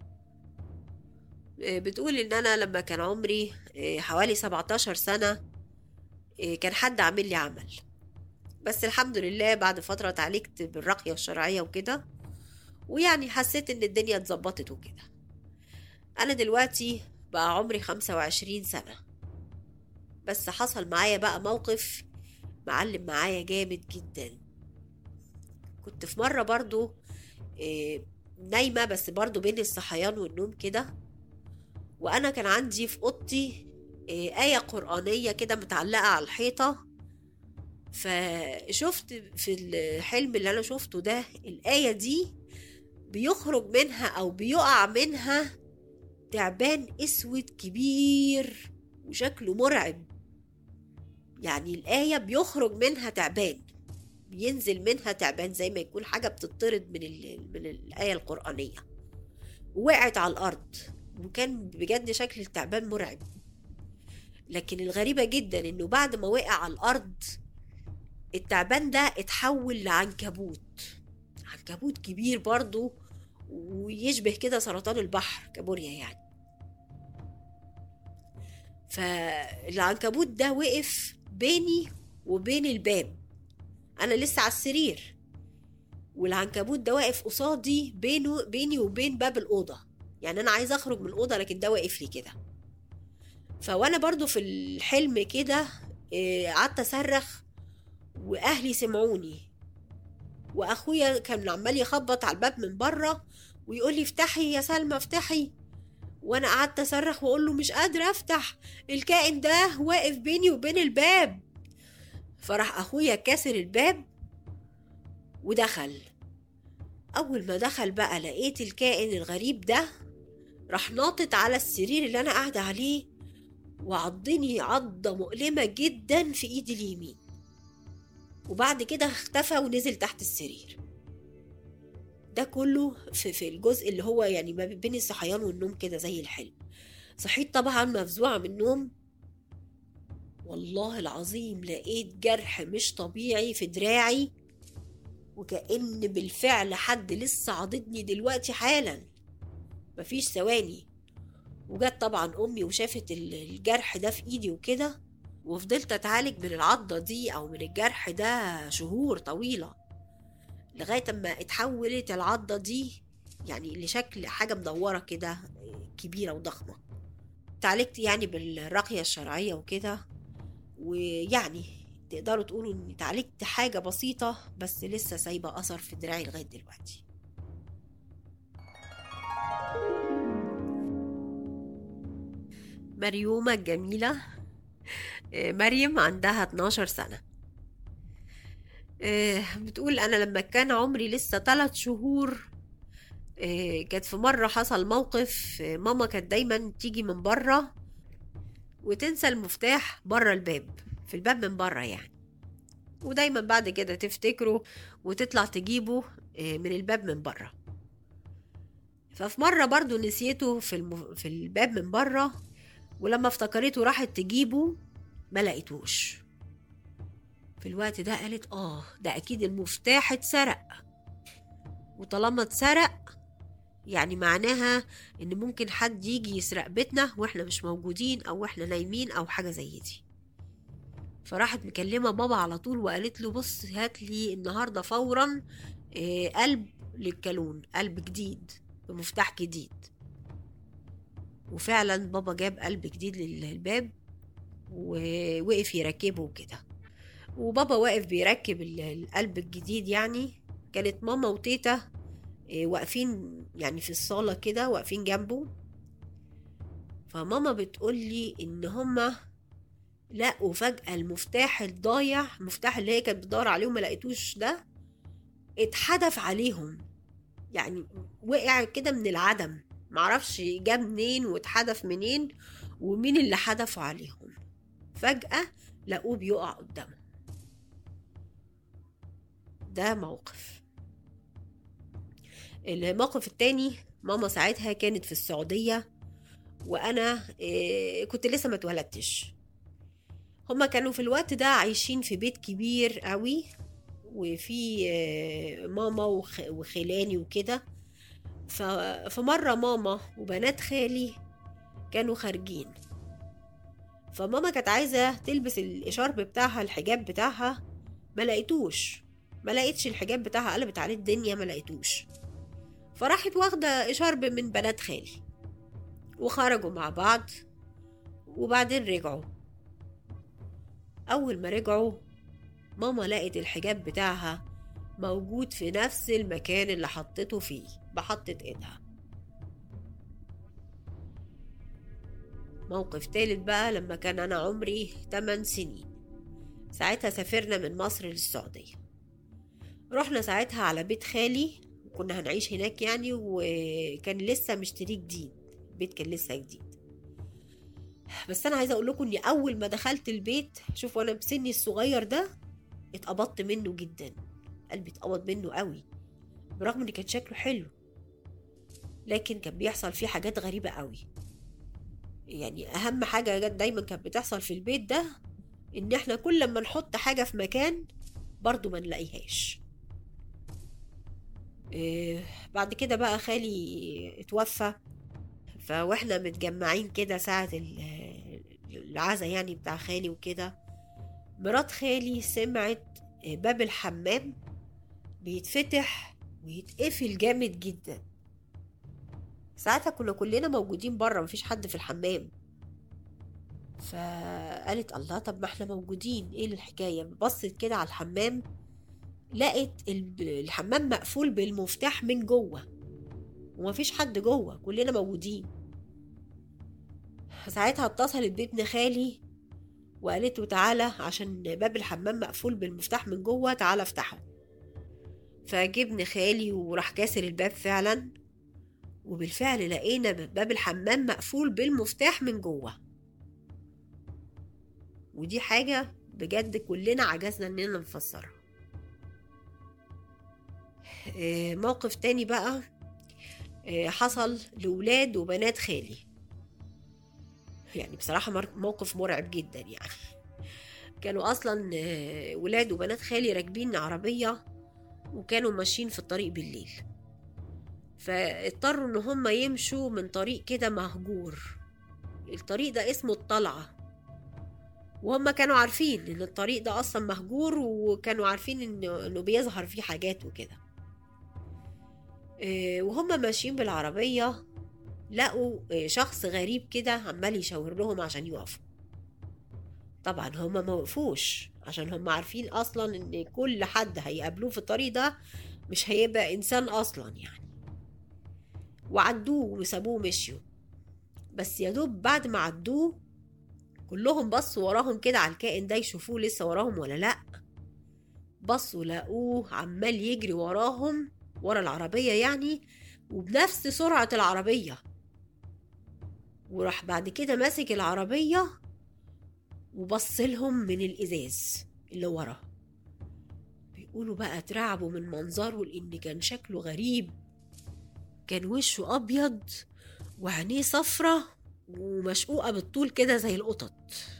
بتقول ان انا لما كان عمري حوالي 17 سنة كان حد عامل لي عمل بس الحمد لله بعد فترة اتعالجت بالرقية الشرعية وكده ويعني حسيت ان الدنيا اتظبطت وكده انا دلوقتي بقى عمري 25 سنة بس حصل معايا بقى موقف معلم معايا جامد جدا كنت في مرة برضو نايمة بس برضو بين الصحيان والنوم كده وأنا كان عندي في أوضتي آية قرآنية كده متعلقة على الحيطة فشفت في الحلم اللي أنا شفته ده الآية دي بيخرج منها أو بيقع منها تعبان أسود كبير وشكله مرعب يعني الآية بيخرج منها تعبان بينزل منها تعبان زي ما يكون حاجة بتطرد من, من الآية القرآنية وقعت على الأرض وكان بجد شكل التعبان مرعب لكن الغريبة جدا انه بعد ما وقع على الأرض التعبان ده اتحول لعنكبوت عنكبوت كبير برضو ويشبه كده سرطان البحر كابوريا يعني فالعنكبوت ده وقف بيني وبين الباب انا لسه على السرير والعنكبوت ده واقف قصادي بينه بيني وبين باب الاوضه يعني انا عايزه اخرج من الاوضه لكن ده واقف لي كده فوانا برضو في الحلم كده قعدت اصرخ واهلي سمعوني واخويا كان عمال يخبط على الباب من بره ويقول لي افتحي يا سلمى افتحي وانا قعدت اصرخ واقول له مش قادره افتح الكائن ده واقف بيني وبين الباب فراح اخويا كسر الباب ودخل اول ما دخل بقى لقيت الكائن الغريب ده راح ناطط على السرير اللي انا قاعده عليه وعضني عضه مؤلمه جدا في ايدي اليمين وبعد كده اختفى ونزل تحت السرير ده كله في, في الجزء اللي هو يعني ما بين الصحيان والنوم كده زي الحلم صحيت طبعا مفزوعة من النوم والله العظيم لقيت جرح مش طبيعي في دراعي وكأن بالفعل حد لسه عضدني دلوقتي حالا مفيش ثواني وجت طبعا أمي وشافت الجرح ده في إيدي وكده وفضلت أتعالج من العضة دي أو من الجرح ده شهور طويلة لغاية أما اتحولت العضة دي يعني لشكل حاجة مدورة كده كبيرة وضخمة اتعالجت يعني بالرقية الشرعية وكده ويعني تقدروا تقولوا اني اتعالجت حاجة بسيطة بس لسه سايبة أثر في دراعي لغاية دلوقتي مريومة الجميلة مريم عندها 12 سنة بتقول أنا لما كان عمري لسه 3 شهور كانت في مرة حصل موقف ماما كانت دايما تيجي من بره وتنسى المفتاح بره الباب في الباب من بره يعني ودايما بعد كده تفتكره وتطلع تجيبه آه، من الباب من بره ففي مرة برضو نسيته في, الم... في الباب من بره ولما افتكرته راحت تجيبه ما لقيتوش في الوقت ده قالت اه ده اكيد المفتاح اتسرق وطالما اتسرق يعني معناها ان ممكن حد يجي يسرق بيتنا واحنا مش موجودين او احنا نايمين او حاجة زي دي فراحت مكلمة بابا على طول وقالت له بص هات لي النهاردة فورا آه، قلب للكالون قلب جديد بمفتاح جديد وفعلا بابا جاب قلب جديد للباب ووقف يركبه كده وبابا واقف بيركب ال- القلب الجديد يعني كانت ماما وتيتا آه، واقفين يعني في الصالة كده واقفين جنبه فماما بتقولي ان هما لقوا فجأة المفتاح الضايع المفتاح اللي هي كانت بتدور عليه وما لقيتوش ده اتحدف عليهم يعني وقع كده من العدم معرفش جاب منين واتحدف منين ومين اللي حدفوا عليهم فجأة لقوه بيقع قدامهم ده موقف الموقف التاني ماما ساعتها كانت في السعودية وأنا إيه، كنت لسه ما اتولدتش هما كانوا في الوقت ده عايشين في بيت كبير قوي وفي آه، ماما وخ- وخلاني وكده ف- فمرة ماما وبنات خالي كانوا خارجين فماما كانت عايزة تلبس الإشارب بتاعها الحجاب بتاعها ما لقيتوش ما لقيتش الحجاب بتاعها قلبت عليه الدنيا ما لقيتوش فراحت واخدة إشارب من بنات خالي وخرجوا مع بعض وبعدين رجعوا أول ما رجعوا ماما لقت الحجاب بتاعها موجود في نفس المكان اللي حطته فيه بحطة ايدها موقف تالت بقى لما كان أنا عمري 8 سنين ساعتها سافرنا من مصر للسعودية رحنا ساعتها على بيت خالي كنا هنعيش هناك يعني وكان لسه مشتريه جديد البيت كان لسه جديد بس انا عايزه اقول لكم اني اول ما دخلت البيت شوفوا انا بسني الصغير ده اتقبضت منه جدا قلبي اتقبض منه قوي برغم ان كان شكله حلو لكن كان بيحصل فيه حاجات غريبة قوي يعني اهم حاجة جت دايما كانت بتحصل في البيت ده ان احنا كل ما نحط حاجة في مكان برضو ما نلاقيهاش إيه بعد كده بقى خالي اتوفى فواحنا متجمعين كده ساعة ال- العزا يعني بتاع خالي وكده مرات خالي سمعت باب الحمام بيتفتح ويتقفل جامد جدا ساعتها كنا كلنا موجودين بره مفيش حد في الحمام فقالت الله طب ما احنا موجودين ايه الحكاية بصت كده على الحمام لقت ال- الحمام مقفول بالمفتاح من جوه ومفيش حد جوه كلنا موجودين ساعتها اتصلت بابن خالي وقالت له تعالى عشان باب الحمام مقفول بالمفتاح من جوه تعالى افتحه فجبن خالي وراح كاسر الباب فعلا وبالفعل لقينا باب الحمام مقفول بالمفتاح من جوه ودي حاجة بجد كلنا عجزنا اننا نفسرها آه، موقف تاني بقى آه، حصل لولاد وبنات خالي يعني بصراحة مر- موقف مرعب جدا يعني كانوا أصلا آه، ولاد وبنات خالي راكبين عربية وكانوا ماشيين في الطريق بالليل فاضطروا ان هم يمشوا من طريق كده مهجور الطريق ده اسمه الطلعة وهم كانوا عارفين ان الطريق ده اصلا مهجور وكانوا عارفين انه انه بيظهر فيه حاجات وكده آه، وهم ماشيين بالعربية لقوا آه، شخص غريب كده عمال يشاور لهم عشان يقفوا طبعا هما ما وقفوش عشان هما عارفين اصلا ان كل حد هيقابلوه في الطريق ده مش هيبقى انسان اصلا يعني وعدوه وسابوه ومشيوا بس يا دوب بعد ما عدوه كلهم بصوا وراهم كده على الكائن ده يشوفوه لسه وراهم ولا لا بصوا لقوه عمال يجري وراهم ورا العربية يعني وبنفس سرعة العربية وراح بعد كده ماسك العربية وبص لهم من الإزاز اللي ورا بيقولوا بقى اترعبوا من منظره لان كان شكله غريب كان وشه ابيض وعينيه صفرة ومشقوقة بالطول كده زي القطط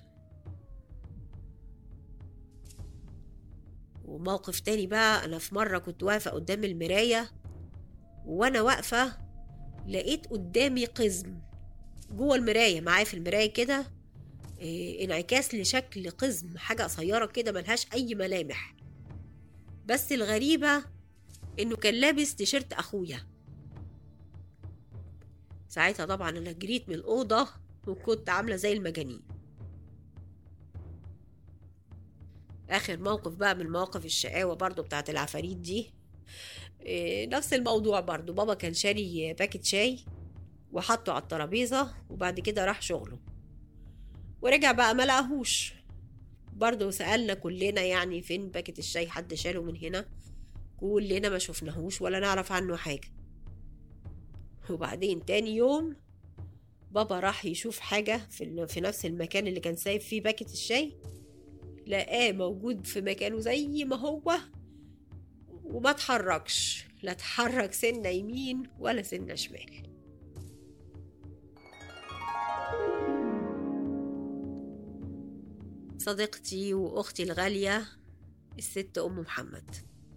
وموقف تاني بقى أنا في مرة كنت واقفة قدام المراية وأنا واقفة لقيت قدامي قزم جوه المراية معايا في المراية كده إيه، انعكاس لشكل قزم حاجة قصيرة كده ملهاش أي ملامح بس الغريبة إنه كان لابس تيشيرت أخويا ساعتها طبعا أنا جريت من الأوضة وكنت عاملة زي المجانين آخر موقف بقى من مواقف الشقاوة برضو بتاعت العفاريت دي إيه، نفس الموضوع برضو بابا كان شاري باكت شاي وحطه على الترابيزة وبعد كده راح شغله ورجع بقى ما لقاهوش برضه سألنا كلنا يعني فين باكت الشاي حد شاله من هنا كلنا ما شفناهوش ولا نعرف عنه حاجة وبعدين تاني يوم بابا راح يشوف حاجة في, ال- في نفس المكان اللي كان سايب فيه باكت الشاي لقاه موجود في مكانه زي ما هو وما اتحركش لا اتحرك سنة يمين ولا سنة شمال صديقتي وأختي الغالية الست أم محمد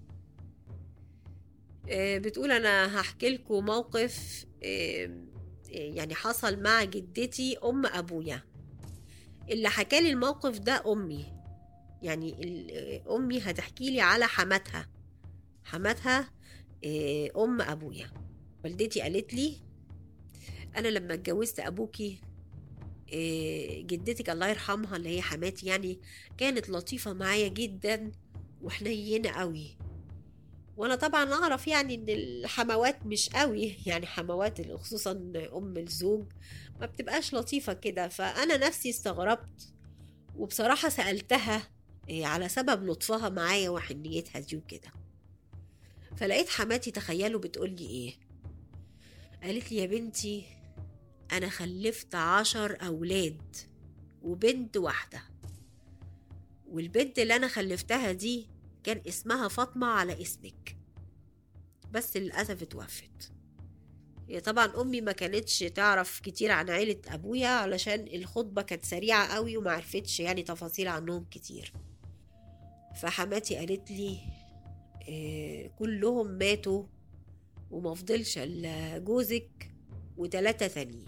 آه، بتقول أنا هحكي لكم موقف آه، آه، يعني حصل مع جدتي أم أبويا اللي حكالي الموقف ده أمي يعني ال- آه، أمي هتحكي لي على حماتها حماتها آه، أم أبويا والدتي قالت لي أنا لما اتجوزت أبوكي إيه، جدتك الله يرحمها اللي هي حماتي يعني كانت لطيفة معايا جدا وحنينة قوي وانا طبعا اعرف يعني ان الحموات مش قوي يعني حموات خصوصا ام الزوج ما بتبقاش لطيفة كده فانا نفسي استغربت وبصراحة سألتها إيه، على سبب لطفها معايا وحنيتها دي وكده فلقيت حماتي تخيلوا بتقولي ايه قالت لي يا بنتي أنا خلفت عشر أولاد وبنت واحدة والبنت اللي أنا خلفتها دي كان اسمها فاطمة على اسمك بس للأسف اتوفت هي طبعا أمي ما كانتش تعرف كتير عن عيلة أبويا علشان الخطبة كانت سريعة قوي وما عرفتش يعني تفاصيل عنهم كتير فحماتي قالت لي إيه كلهم ماتوا وما فضلش الا جوزك وتلاتة تانيين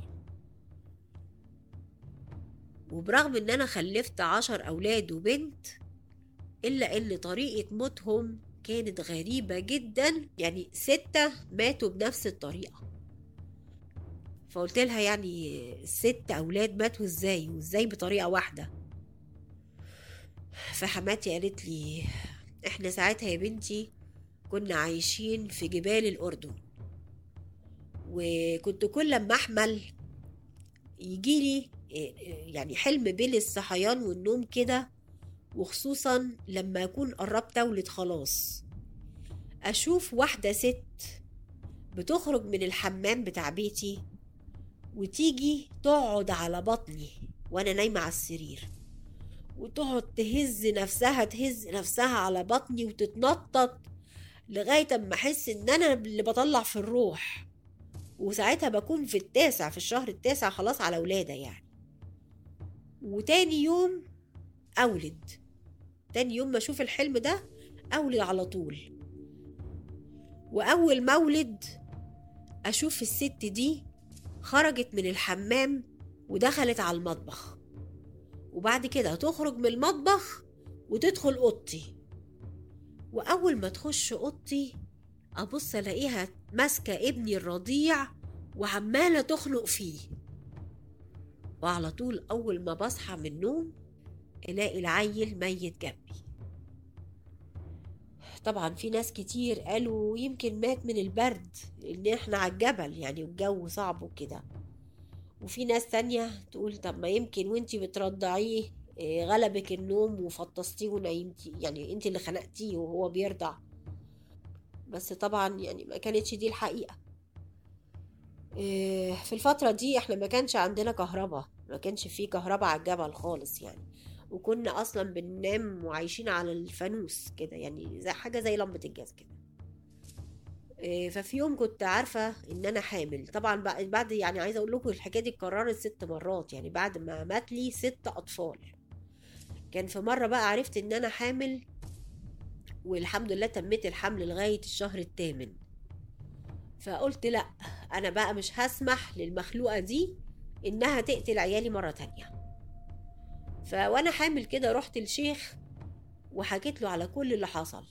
وبرغم ان انا خلفت عشر اولاد وبنت الا ان طريقة موتهم كانت غريبة جدا يعني ستة ماتوا بنفس الطريقة فقلت لها يعني ست اولاد ماتوا ازاي وازاي بطريقة واحدة فحماتي قالت لي احنا ساعتها يا بنتي كنا عايشين في جبال الاردن وكنت كل لما احمل يجيلي يعني حلم بين الصحيان والنوم كده وخصوصا لما اكون قربت اولد خلاص اشوف واحده ست بتخرج من الحمام بتاع بيتي وتيجي تقعد على بطني وانا نايمه على السرير وتقعد تهز نفسها تهز نفسها على بطني وتتنطط لغايه اما احس ان انا اللي بطلع في الروح وساعتها بكون في التاسع في الشهر التاسع خلاص على ولادة يعني وتاني يوم أولد تاني يوم ما أشوف الحلم ده أولد على طول وأول ما أولد أشوف الست دي خرجت من الحمام ودخلت على المطبخ وبعد كده تخرج من المطبخ وتدخل أوضتي وأول ما تخش أوضتي أبص ألاقيها ماسكة ابني الرضيع وعمالة تخنق فيه وعلى طول أول ما بصحى من النوم ألاقي العيل ميت جنبي طبعا في ناس كتير قالوا يمكن مات من البرد لأن احنا على الجبل يعني والجو صعب وكده وفي ناس تانية تقول طب ما يمكن وانتي بترضعيه إيه، غلبك النوم وفطستيه ونيمتي يعني انت اللي خنقتيه وهو بيرضع بس طبعا يعني ما كانتش دي الحقيقة إيه، في الفترة دي احنا ما كانش عندنا كهرباء ما كانش فيه كهرباء على الجبل خالص يعني وكنا اصلا بننام وعايشين على الفانوس كده يعني زي حاجه زي لمبه الجاز كده إيه، ففي يوم كنت عارفه ان انا حامل طبعا بع- بعد يعني عايزه اقول لكم الحكايه دي اتكررت ست مرات يعني بعد ما مات لي ست اطفال كان في مره بقى عرفت ان انا حامل والحمد لله تميت الحمل لغايه الشهر الثامن فقلت لا انا بقى مش هسمح للمخلوقه دي انها تقتل عيالي مره تانية فوانا حامل كده رحت الشيخ وحكيت له على كل اللي حصل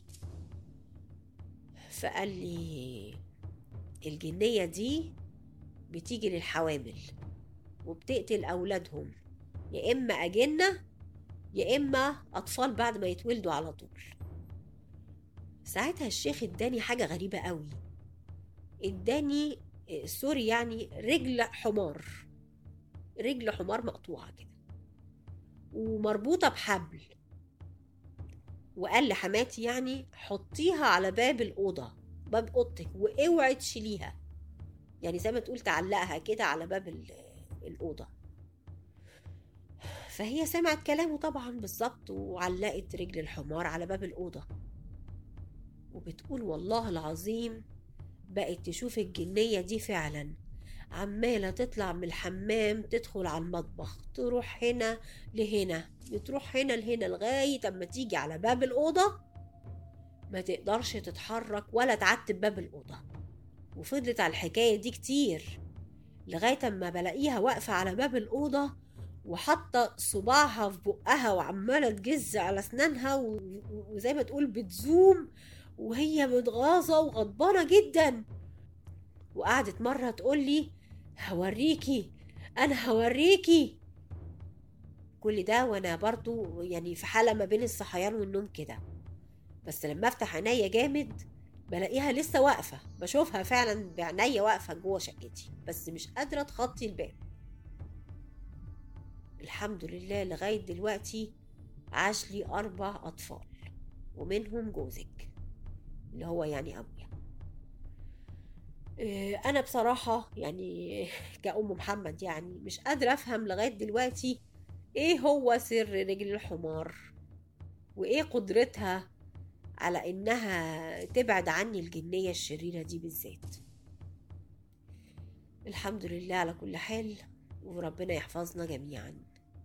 فقال لي الجنية دي بتيجي للحوامل وبتقتل أولادهم يا إما أجنة يا إما أطفال بعد ما يتولدوا على طول ساعتها الشيخ اداني حاجة غريبة قوي اداني آه، سوري يعني رجل حمار رجل حمار مقطوعة كده ومربوطة بحبل وقال لحماتي يعني حطيها على باب الأوضة باب أوضتك واوعي تشيليها يعني زي ما تقول تعلقها كده على باب ال- الأوضة فهي سمعت كلامه طبعا بالظبط وعلقت رجل الحمار على باب الأوضة وبتقول والله العظيم بقت تشوف الجنية دي فعلا عمالة تطلع من الحمام تدخل على المطبخ تروح هنا لهنا بتروح هنا لهنا لغاية أما تيجي على باب الأوضة ما تقدرش تتحرك ولا تعتب باب الأوضة وفضلت على الحكاية دي كتير لغاية أما بلاقيها واقفة على باب الأوضة وحاطة صباعها في بقها وعمالة تجز على أسنانها و- و- وزي ما تقول بتزوم وهي متغاظة وغضبانة جدا وقعدت مرة تقول لي هوريكي أنا هوريكي كل ده وأنا برضو يعني في حالة ما بين الصحيان والنوم كده بس لما أفتح عينيا جامد بلاقيها لسه واقفة بشوفها فعلا بعينيا واقفة جوه شقتي بس مش قادرة تخطي الباب الحمد لله لغاية دلوقتي عاش لي أربع أطفال ومنهم جوزك اللي هو يعني أبويا إيه، أنا بصراحة يعني كأم محمد يعني مش قادرة أفهم لغاية دلوقتي إيه هو سر رجل الحمار وإيه قدرتها على إنها تبعد عني الجنية الشريرة دي بالذات الحمد لله على كل حال وربنا يحفظنا جميعا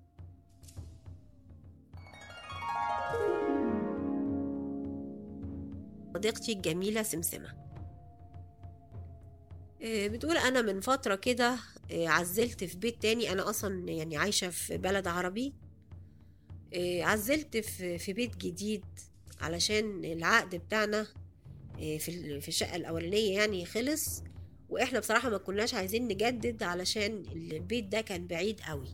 صديقتي الجميلة سمسمة آه، بتقول أنا من فترة كده آه، عزلت في بيت تاني أنا أصلا يعني عايشة في بلد عربي آه، عزلت في في بيت جديد علشان العقد بتاعنا آه، في ال- في الشقة الأولانية يعني خلص وإحنا بصراحة ما كناش عايزين نجدد علشان البيت ده كان بعيد قوي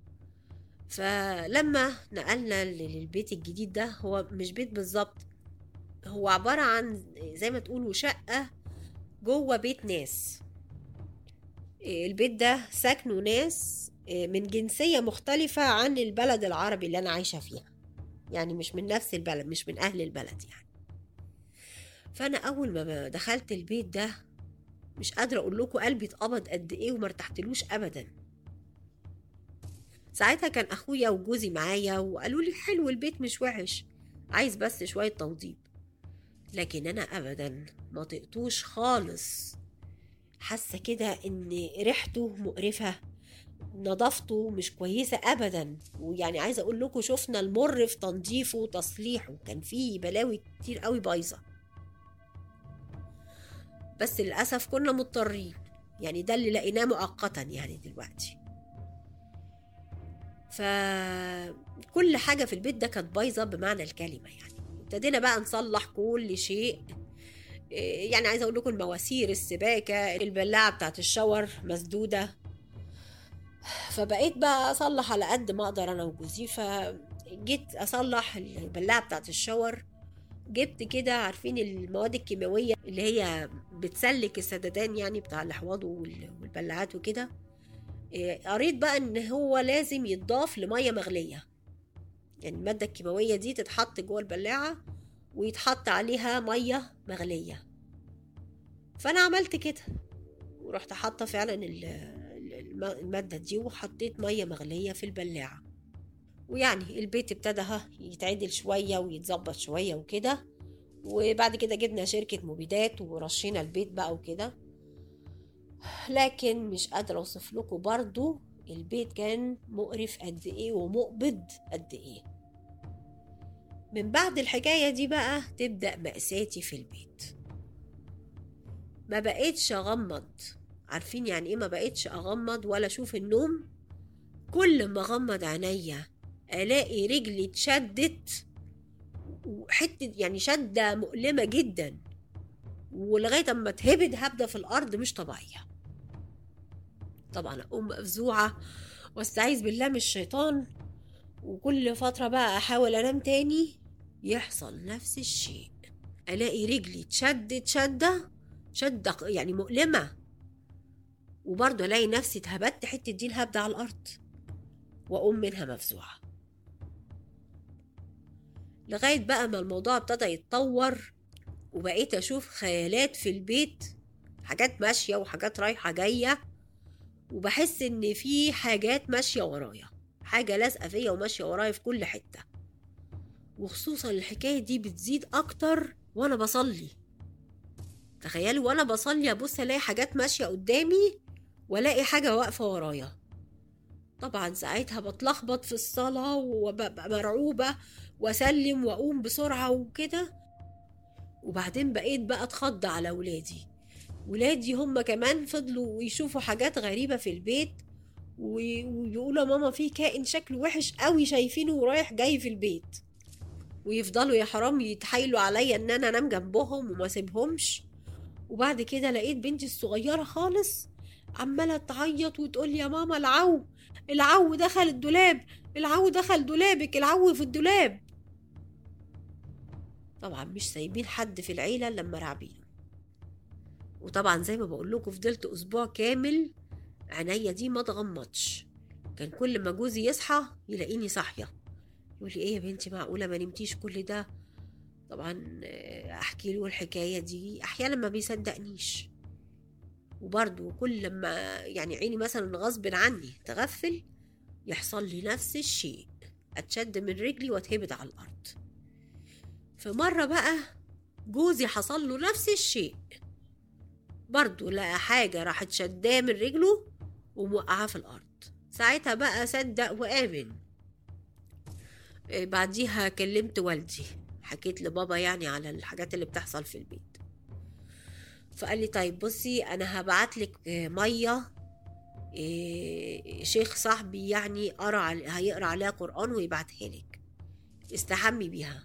فلما نقلنا لل- للبيت الجديد ده هو مش بيت بالظبط هو عبارة عن زي ما تقولوا شقة جوه بيت ناس إيه، البيت ده سكنوا ناس إيه، من جنسية مختلفة عن البلد العربي اللي أنا عايشة فيها يعني مش من نفس البلد مش من أهل البلد يعني فأنا أول ما دخلت البيت ده مش قادرة أقول لكم قلبي اتقبض قد إيه وما ارتحتلوش أبدا ساعتها كان أخويا وجوزي معايا وقالوا لي حلو البيت مش وحش عايز بس شوية توضيب لكن أنا أبدا ما طقتوش خالص حاسة كده إن ريحته مقرفة نظافته مش كويسة أبدا ويعني عايزة أقول لكم شفنا المر في تنظيفه وتصليحه كان فيه بلاوي كتير قوي بايظة بس للأسف كنا مضطرين يعني ده اللي لقيناه مؤقتا يعني دلوقتي فكل حاجة في البيت ده كانت بايظة بمعنى الكلمة يعني ابتدينا بقى نصلح كل شيء إيه، يعني عايزة أقول لكم المواسير السباكة البلاعة بتاعت الشاور مسدودة فبقيت بقى أصلح على قد ما أقدر أنا وجوزي فجيت أصلح البلاعة بتاعت الشاور جبت كده عارفين المواد الكيماوية اللي هي بتسلك السدادان يعني بتاع الأحواض وال- والبلاعات وكده إيه، قريت بقى إن هو لازم يتضاف لمية مغلية يعني المادة الكيماوية دي تتحط جوه البلاعة ويتحط عليها مية مغلية فأنا عملت كده ورحت حاطة فعلا ال- ال- الم- المادة دي وحطيت مية مغلية في البلاعة ويعني البيت ابتدى ها يتعدل شوية ويتظبط شوية وكده وبعد كده جبنا شركة مبيدات ورشينا البيت بقى وكده لكن مش قادرة اوصف لكم برضو البيت كان مقرف قد ايه ومقبض قد ايه من بعد الحكاية دي بقى تبدأ مأساتي في البيت ما بقيتش أغمض عارفين يعني ايه ما بقيتش أغمض ولا أشوف النوم كل ما أغمض عينيا ألاقي رجلي اتشدت وحتة يعني شدة مؤلمة جدا ولغاية أما تهبد هبدة في الأرض مش طبيعية طبعا أقوم مفزوعة واستعيذ بالله من الشيطان وكل فترة بقى أحاول أنام تاني يحصل نفس الشيء ألاقي رجلي اتشدت شدة شدة يعني مؤلمة وبرضه ألاقي نفسي اتهبدت حتة دي الهبدة على الأرض وأقوم منها مفزوعة لغاية بقى ما الموضوع ابتدى يتطور وبقيت أشوف خيالات في البيت حاجات ماشية وحاجات رايحة جاية وبحس إن في حاجات ماشية ورايا حاجة لازقة فيا وماشية ورايا في كل حتة وخصوصا الحكاية دي بتزيد أكتر وأنا بصلي تخيلوا وأنا بصلي أبص ألاقي حاجات ماشية قدامي وألاقي حاجة واقفة ورايا طبعا ساعتها بتلخبط في الصلاة وببقى مرعوبة وأسلم وأقوم بسرعة وكده وبعدين بقيت بقى أتخض على ولادي ولادي هم كمان فضلوا يشوفوا حاجات غريبة في البيت ويقولوا ماما في كائن شكله وحش قوي شايفينه ورايح جاي في البيت ويفضلوا يا حرام يتحايلوا عليا ان انا انام جنبهم وما اسيبهمش وبعد كده لقيت بنتي الصغيره خالص عماله تعيط وتقول يا ماما العو العو دخل الدولاب العو دخل دولابك العو في الدولاب طبعا مش سايبين حد في العيله لما راعبينه وطبعا زي ما بقول لكم فضلت اسبوع كامل عينيا دي ما تغمضش كان كل ما جوزي يصحى يلاقيني صاحيه يقول لي ايه يا بنتي معقوله ما نمتيش كل ده طبعا احكي له الحكايه دي احيانا ما بيصدقنيش وبرضه كل لما يعني عيني مثلا غصب عني تغفل يحصل لي نفس الشيء اتشد من رجلي واتهبد على الارض فمره بقى جوزي حصل له نفس الشيء برضه لقى حاجة راحت شداه من رجله وموقعاه في الأرض ساعتها بقى صدق وآمن بعديها كلمت والدي حكيت لبابا يعني على الحاجات اللي بتحصل في البيت فقال لي طيب بصي انا هبعت لك ميه شيخ صاحبي يعني قرا هيقرا عليها قران ويبعتها لك استحمي بيها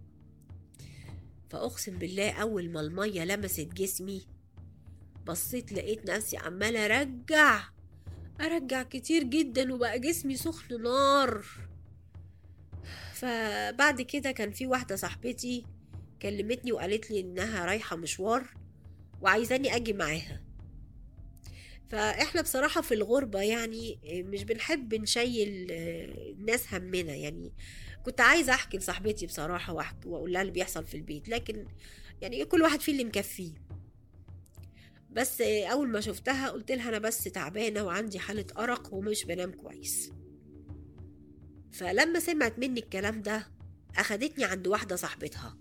فاقسم بالله اول ما الميه لمست جسمي بصيت لقيت نفسي عماله ارجع ارجع كتير جدا وبقى جسمي سخن نار فبعد كده كان في واحدة صاحبتي كلمتني وقالت لي انها رايحة مشوار وعايزاني اجي معاها فاحنا بصراحة في الغربة يعني مش بنحب نشيل الناس همنا يعني كنت عايزة احكي لصاحبتي بصراحة واقول لها اللي بيحصل في البيت لكن يعني كل واحد فيه اللي مكفيه بس اول ما شفتها قلت لها انا بس تعبانة وعندي حالة ارق ومش بنام كويس فلما سمعت مني الكلام ده أخدتني عند واحدة صاحبتها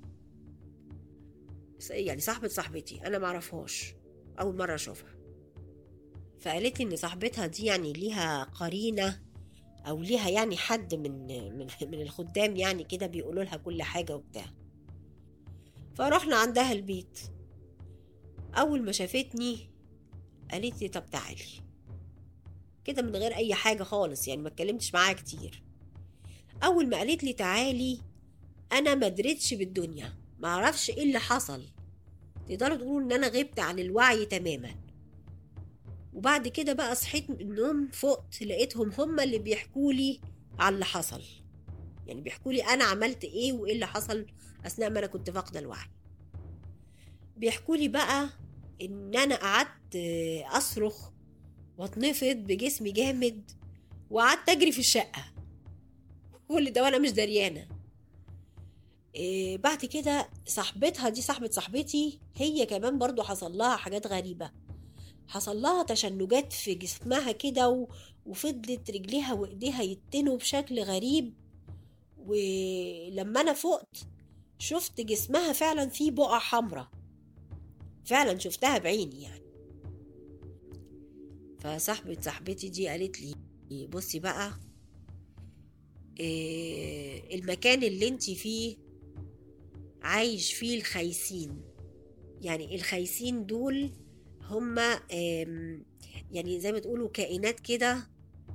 يعني صاحبة صاحبتي أنا معرفهاش أول مرة أشوفها فقالت إن صاحبتها دي يعني ليها قرينة أو ليها يعني حد من من من الخدام يعني كده بيقولوا لها كل حاجة وبتاع فرحنا عندها البيت أول ما شافتني قالت لي طب تعالي كده من غير أي حاجة خالص يعني ما اتكلمتش معاها كتير اول ما قالت لي تعالي انا ما دريتش بالدنيا ما اعرفش ايه اللي حصل تقدروا تقولوا ان انا غبت عن الوعي تماما وبعد كده بقى صحيت من النوم فقت لقيتهم هما اللي بيحكوا لي على اللي حصل يعني بيحكوا لي انا عملت ايه وايه اللي حصل اثناء ما انا كنت فاقده الوعي بيحكوا لي بقى ان انا قعدت اصرخ واتنفض بجسمي جامد وقعدت اجري في الشقه كل ده وانا مش دريانه إيه بعد كده صاحبتها دي صاحبة صاحبتي هي كمان برضو حصل لها حاجات غريبة حصل لها تشنجات في جسمها كده و... وفضلت رجليها وايديها يتنوا بشكل غريب ولما انا فقت شفت جسمها فعلا فيه بقع حمراء فعلا شفتها بعيني يعني فصاحبة صاحبتي دي قالت لي بصي بقى إيه المكان اللي انت فيه عايش فيه الخايسين يعني الخايسين دول هما آم، يعني زي ما تقولوا كائنات كده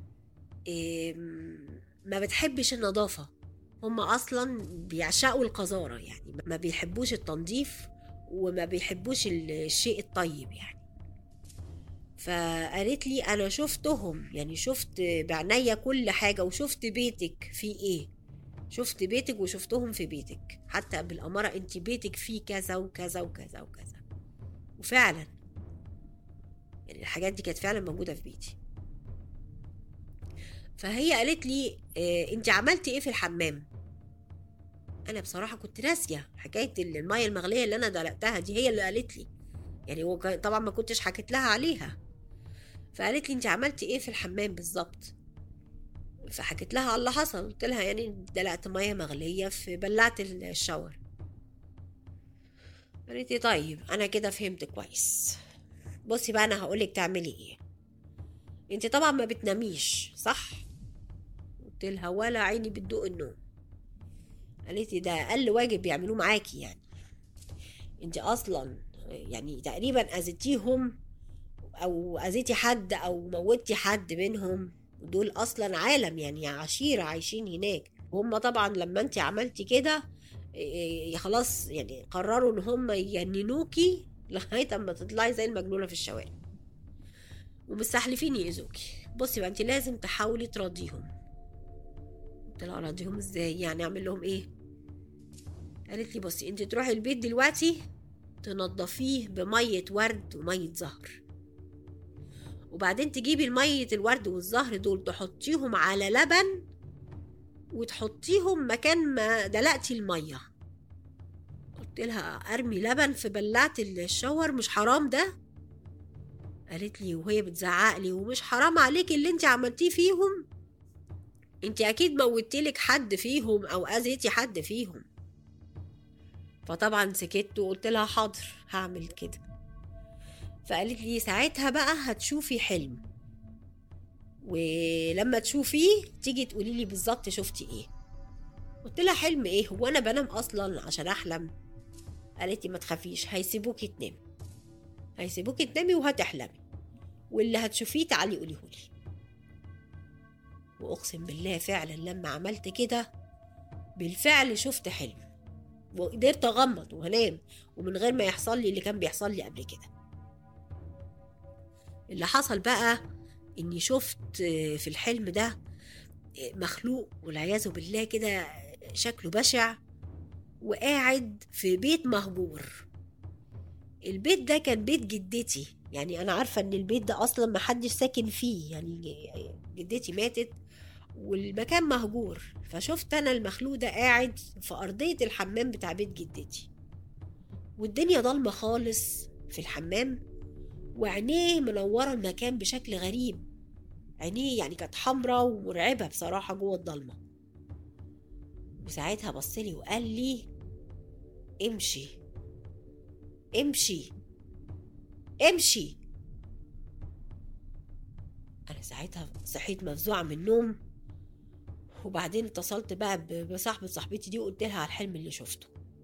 آم، ما بتحبش النظافة هما أصلا بيعشقوا القذارة يعني ما بيحبوش التنظيف وما بيحبوش الشيء الطيب يعني فقالت لي انا شفتهم يعني شفت بعناية كل حاجة وشفت بيتك فيه ايه شفت بيتك وشفتهم في بيتك حتى بالأمارة انت بيتك فيه كذا وكذا وكذا وكذا وفعلا يعني الحاجات دي كانت فعلا موجودة في بيتي فهي قالت لي اه انت عملتي ايه في الحمام انا بصراحة كنت ناسية حكاية المية المغلية اللي انا دلقتها دي هي اللي قالت لي يعني هو كان- طبعا ما كنتش حكيت لها عليها فقالت لي انت عملتي ايه في الحمام بالظبط فحكيت لها على اللي حصل قلت لها يعني دلقت ميه مغليه في بلعه الشاور قالت لي طيب انا كده فهمت كويس بصي بقى انا هقولك تعملي ايه انت طبعا ما بتناميش صح قلت لها ولا عيني بتدوق النوم قالت لي ده اقل واجب بيعملوه معاكي يعني انت اصلا يعني تقريبا اذيتيهم او اذيتي حد او موتي حد منهم دول اصلا عالم يعني عشيره عايشين هناك وهم طبعا لما انت عملتي كده إيه، خلاص يعني قرروا ان هم يجننوكي لغايه اما تطلعي زي المجنونه في الشوارع ومستحلفين يأذوكي بصي بقى انت لازم تحاولي تراضيهم قلت لها اراضيهم ازاي يعني اعمل لهم ايه قالت لي بصي انت تروحي البيت دلوقتي تنضفيه بميه ورد وميه زهر وبعدين تجيبي المية الورد والزهر دول تحطيهم على لبن وتحطيهم مكان ما دلقتي المية قلت لها ارمي لبن في بلعة الشاور مش حرام ده قالت لي وهي بتزعق لي ومش حرام عليك اللي انت عملتيه فيهم انت اكيد موتيلك حد فيهم او اذيتي حد فيهم فطبعا سكت وقلت لها حاضر هعمل كده فقالت لي ساعتها بقى هتشوفي حلم ولما تشوفيه تيجي تقولي لي بالظبط شفتي ايه قلت لها حلم ايه هو انا بنام اصلا عشان احلم قالت لي ما تخافيش هيسيبوكي تنامي هيسيبوكي تنامي وهتحلمي واللي هتشوفيه تعالي قوليهولي واقسم بالله فعلا لما عملت كده بالفعل شفت حلم وقدرت اغمض وانام ومن غير ما يحصل لي اللي كان بيحصل لي قبل كده اللي حصل بقى اني شفت في الحلم ده مخلوق والعياذ بالله كده شكله بشع وقاعد في بيت مهجور البيت ده كان بيت جدتي يعني انا عارفه ان البيت ده اصلا محدش ساكن فيه يعني جدتي ماتت والمكان مهجور فشفت انا المخلوق ده قاعد في ارضيه الحمام بتاع بيت جدتي والدنيا ضلمه خالص في الحمام وعينيه منوره المكان بشكل غريب عينيه يعني كانت حمرا ومرعبه بصراحه جوه الضلمه وساعتها بصلي وقال لي امشي امشي امشي انا ساعتها صحيت مفزوعه من النوم وبعدين اتصلت بقى ب- بصاحبة صاحبتي دي وقلت لها على الحلم اللي شفته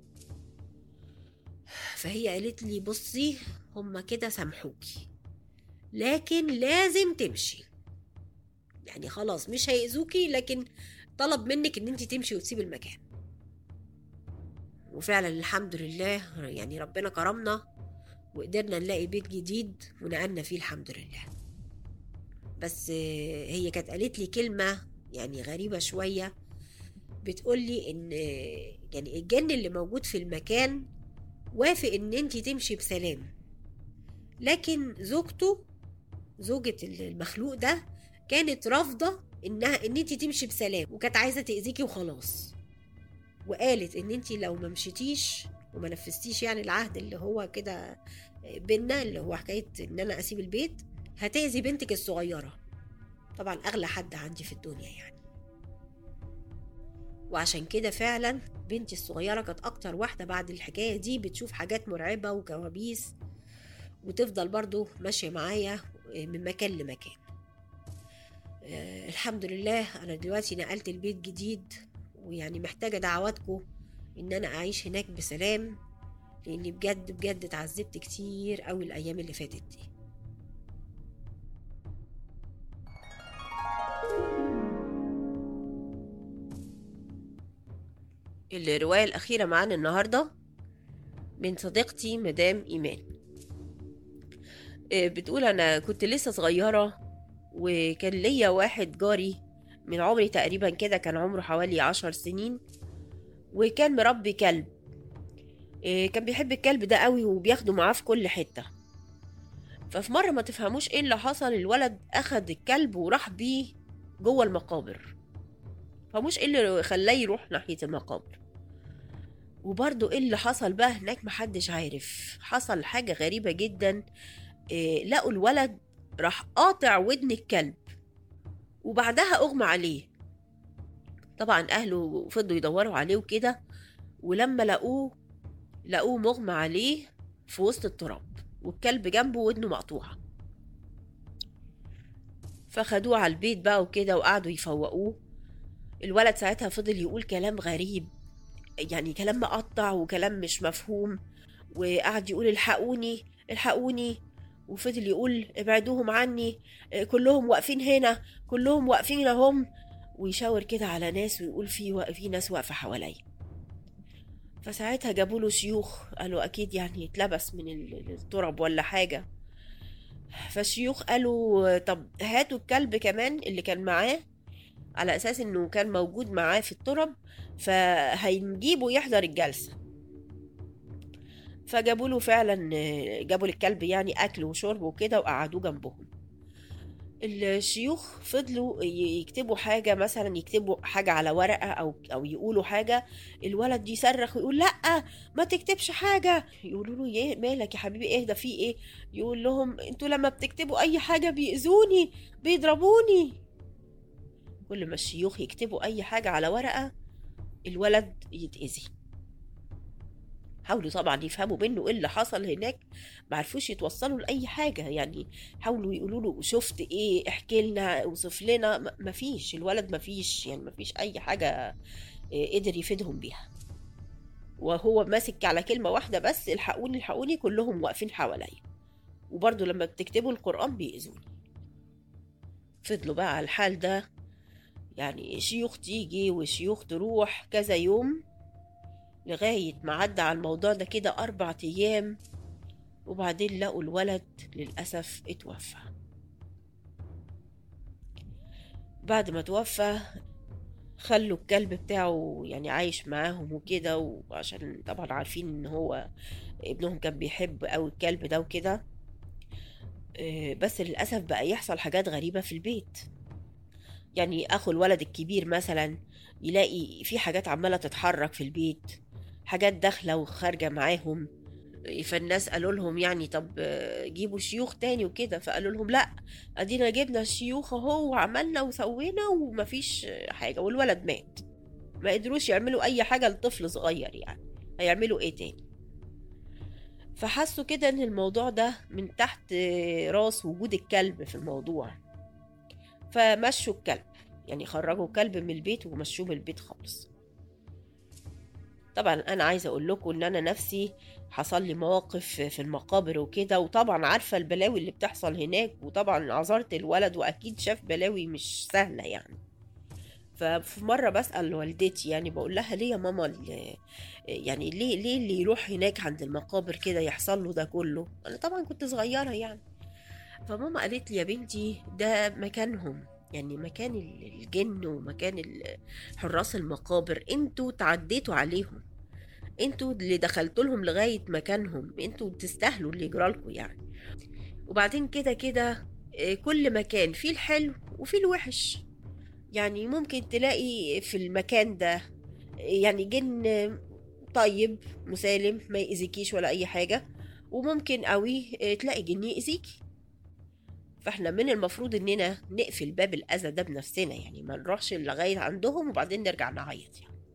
فهي قالت لي بصي هما كده سامحوكي لكن لازم تمشي يعني خلاص مش هيأذوكي لكن طلب منك ان انت تمشي وتسيب المكان وفعلا الحمد لله يعني ربنا كرمنا وقدرنا نلاقي بيت جديد ونقلنا فيه الحمد لله بس آه، هي كانت قالت لي كلمة يعني غريبة شوية بتقول لي ان آه، يعني الجن اللي موجود في المكان وافق ان انت تمشي بسلام لكن زوجته زوجة المخلوق ده كانت رافضة انها ان انت تمشي بسلام وكانت عايزة تأذيكي وخلاص وقالت ان انت لو ما مشيتيش وما نفذتيش يعني العهد اللي هو كده بينا اللي هو حكاية ان انا اسيب البيت هتأذي بنتك الصغيرة طبعا اغلى حد عندي في الدنيا يعني وعشان كده فعلا بنتي الصغيرة كانت أكتر واحدة بعد الحكاية دي بتشوف حاجات مرعبة وكوابيس وتفضل برضو ماشية معايا من مكان لمكان آه، الحمد لله أنا دلوقتي نقلت البيت جديد ويعني محتاجة دعواتكم إن أنا أعيش هناك بسلام لأني بجد بجد اتعذبت كتير أوي الأيام اللي فاتت دي الرواية الأخيرة معانا النهاردة من صديقتي مدام إيمان آه، بتقول أنا كنت لسه صغيرة وكان ليا واحد جاري من عمري تقريبا كده كان عمره حوالي عشر سنين وكان مربي كلب آه، كان بيحب الكلب ده قوي وبياخده معاه في كل حتة ففي مرة ما تفهموش ايه اللي حصل الولد أخد الكلب وراح بيه جوه المقابر فمش ايه اللي خلاه يروح ناحية المقابر وبرضه ايه اللي حصل بقى هناك محدش عارف حصل حاجة غريبة جدا إيه لقوا الولد راح قاطع ودن الكلب وبعدها أغمى عليه طبعا أهله فضلوا يدوروا عليه وكده ولما لقوه لقوه مغمى عليه في وسط التراب والكلب جنبه ودنه مقطوعة فخدوه على البيت بقى وكده وقعدوا يفوقوه الولد ساعتها فضل يقول كلام غريب يعني كلام مقطع وكلام مش مفهوم وقعد يقول الحقوني الحقوني وفضل يقول ابعدوهم عني آه، كلهم واقفين هنا كلهم واقفين هم ويشاور كده على ناس ويقول في في ناس واقفه حواليا فساعتها جابوا له شيوخ قالوا اكيد يعني اتلبس من ال- التراب ولا حاجه فالشيوخ قالوا طب هاتوا الكلب كمان اللي كان معاه على اساس انه كان موجود معاه في التراب فهنجيبه يحضر الجلسه فجابوا له فعلا آه، جابوا للكلب يعني اكل وشرب وكده وقعدوه جنبهم الشيوخ فضلوا ي- يكتبوا حاجة مثلا يكتبوا حاجة على ورقة أو أو يقولوا حاجة الولد يصرخ ويقول لأ ما تكتبش حاجة يقولوا له ايه مالك يا حبيبي اهدى في ايه يقول لهم انتوا لما بتكتبوا أي حاجة بيأذوني بيضربوني كل ما الشيوخ يكتبوا أي حاجة على ورقة الولد يتأذي حاولوا طبعا يفهموا منه ايه اللي حصل هناك ما عرفوش يتوصلوا لاي حاجه يعني حاولوا يقولوا له شفت ايه احكي لنا اوصف لنا م- مفيش الولد مفيش يعني مفيش اي حاجه إيه، قدر يفيدهم بيها وهو ماسك على كلمه واحده بس الحقوني الحقوني كلهم واقفين حواليا وبرضه لما بتكتبوا القران بيأذوني فضلوا بقى على الحال ده يعني شيوخ تيجي وشيوخ تروح كذا يوم لغاية ما عدى على الموضوع ده كده أربع أيام وبعدين لقوا الولد للأسف اتوفى بعد ما توفى خلوا الكلب بتاعه يعني عايش معاهم وكده وعشان طبعا عارفين ان هو ابنهم كان بيحب أوي الكلب ده وكده آه، بس للأسف بقى يحصل حاجات غريبة في البيت يعني أخو الولد الكبير مثلا يلاقي في حاجات عمالة تتحرك في البيت حاجات داخلة وخارجة معاهم فالناس قالوا لهم يعني طب آه، جيبوا شيوخ تاني وكده فقالوا لهم لا ادينا جبنا الشيوخ اهو وعملنا وسوينا ومفيش آه، حاجة والولد مات ما قدروش يعملوا اي حاجة لطفل صغير يعني هيعملوا ايه تاني فحسوا كده ان الموضوع ده من تحت آه، راس وجود الكلب في الموضوع فمشوا الكلب يعني خرجوا كلب من البيت ومشوه من البيت خالص طبعا انا عايزه اقول لكم ان انا نفسي حصل لي مواقف في المقابر وكده وطبعا عارفه البلاوي اللي بتحصل هناك وطبعا عذرت الولد واكيد شاف بلاوي مش سهله يعني ففي مره بسال والدتي يعني بقول لها ليه يا ماما ال- يعني ليه ليه اللي يروح هناك عند المقابر كده يحصل له ده كله انا طبعا كنت صغيره يعني فماما قالت لي يا بنتي ده مكانهم يعني مكان ال- الجن ومكان ال- حراس المقابر انتوا تعديتوا عليهم انتوا اللي دخلتوا لهم لغاية مكانهم انتوا تستاهلوا اللي يجرالكوا يعني وبعدين كده كده آه، كل مكان فيه الحلو وفيه الوحش يعني ممكن تلاقي في المكان ده آه، يعني جن طيب مسالم ما يأذيكيش ولا أي حاجة وممكن قوي آه، تلاقي جن يأذيكي فاحنا من المفروض اننا نقفل باب الاذى ده بنفسنا يعني ما نروحش لغايه عندهم وبعدين نرجع نعيط يعني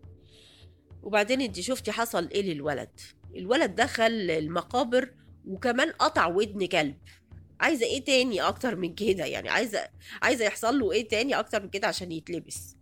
وبعدين انت شفتي حصل ايه للولد الولد دخل المقابر وكمان قطع ودن كلب عايزه ايه تاني اكتر من كده يعني عايزه عايزه يحصل له ايه تاني اكتر من كده عشان يتلبس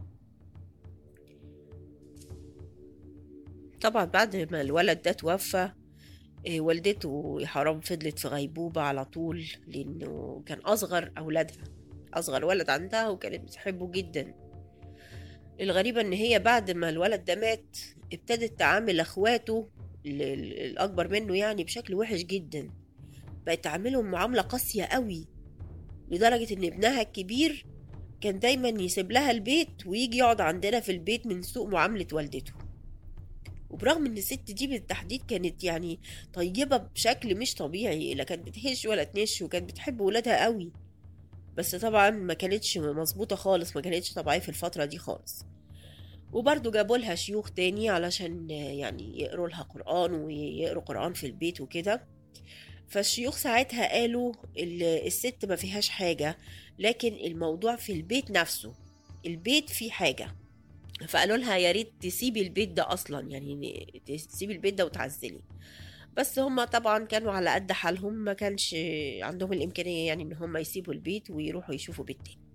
طبعا بعد ما الولد ده توفى إيه، والدته يا حرام فضلت في غيبوبة على طول لأنه كان أصغر أولادها أصغر ولد عندها وكانت بتحبه جدا الغريبة إن هي بعد ما الولد ده مات ابتدت تعامل أخواته ال- ال- الأكبر منه يعني بشكل وحش جدا بقت تعاملهم معاملة قاسية قوي لدرجة إن ابنها الكبير كان دايما يسيب لها البيت ويجي يقعد عندنا في البيت من سوء معاملة والدته وبرغم ان الست دي بالتحديد كانت يعني طيبة بشكل مش طبيعي لا كانت بتهش ولا تنش وكانت بتحب ولادها قوي بس طبعا ما كانتش مظبوطة خالص ما كانتش طبيعية في الفترة دي خالص وبرضه جابوا لها شيوخ تاني علشان يعني يقروا لها قرآن ويقروا قرآن في البيت وكده فالشيوخ ساعتها قالوا ال- الست ما فيهاش حاجة لكن الموضوع في البيت نفسه البيت فيه حاجة فقالوا لها يا ريت تسيبي البيت ده اصلا يعني تسيبي البيت ده وتعزلي بس هما طبعا كانوا على قد حالهم ما كانش عندهم الامكانيه يعني ان هما يسيبوا البيت ويروحوا يشوفوا بيت تاني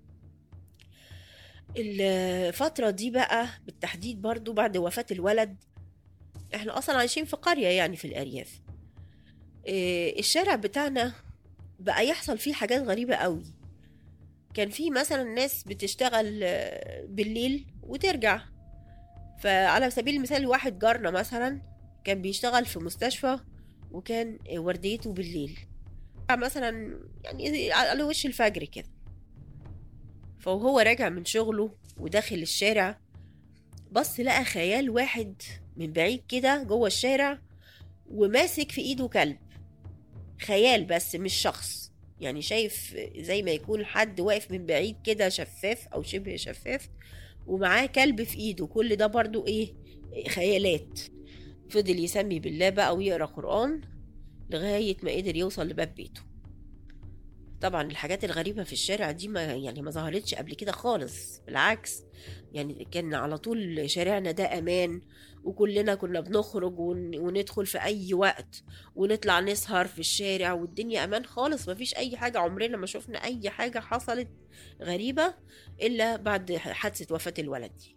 الفترة دي بقى بالتحديد برضو بعد وفاة الولد احنا اصلا عايشين في قرية يعني في الارياف إيه، الشارع بتاعنا بقى يحصل فيه حاجات غريبة قوي كان في مثلا ناس بتشتغل آه، بالليل وترجع فعلى سبيل المثال واحد جارنا مثلا كان بيشتغل في مستشفى وكان ورديته بالليل مثلا يعني على وش الفجر كده فوهو راجع من شغله وداخل الشارع بص لقى خيال واحد من بعيد كده جوه الشارع وماسك في ايده كلب خيال بس مش شخص يعني شايف زي ما يكون حد واقف من بعيد كده شفاف او شبه شفاف ومعاه كلب في ايده كل ده برضو ايه خيالات فضل يسمي بالله بقى ويقرا قرآن لغاية ما قدر يوصل لباب بيته طبعا الحاجات الغريبة في الشارع دي ما يعني ما ظهرتش قبل كده خالص بالعكس يعني كان على طول شارعنا ده أمان وكلنا كنا بنخرج ون- وندخل في أي وقت ونطلع نسهر في الشارع والدنيا أمان خالص مفيش أي حاجة عمرنا ما شفنا أي حاجة حصلت غريبة إلا بعد حادثة وفاة الولد دي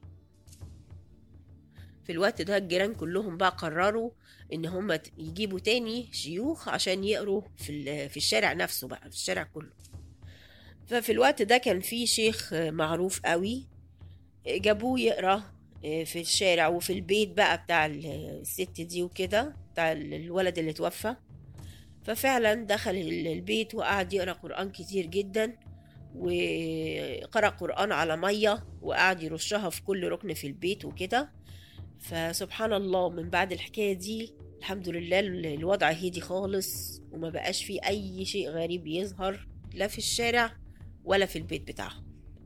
في الوقت ده الجيران كلهم بقى قرروا ان هم يجيبوا تاني شيوخ عشان يقروا في ال- في الشارع نفسه بقى في الشارع كله ففي الوقت ده كان في شيخ معروف قوي جابوه يقرا في الشارع وفي البيت بقى بتاع الست دي وكده بتاع الولد اللي توفى ففعلا دخل البيت وقعد يقرا قرآن كتير جدا وقرأ قرآن على مية وقعد يرشها في كل ركن في البيت وكده فسبحان الله من بعد الحكاية دي الحمد لله الوضع هدي خالص وما بقاش فيه أي شيء غريب يظهر لا في الشارع ولا في البيت بتاعهم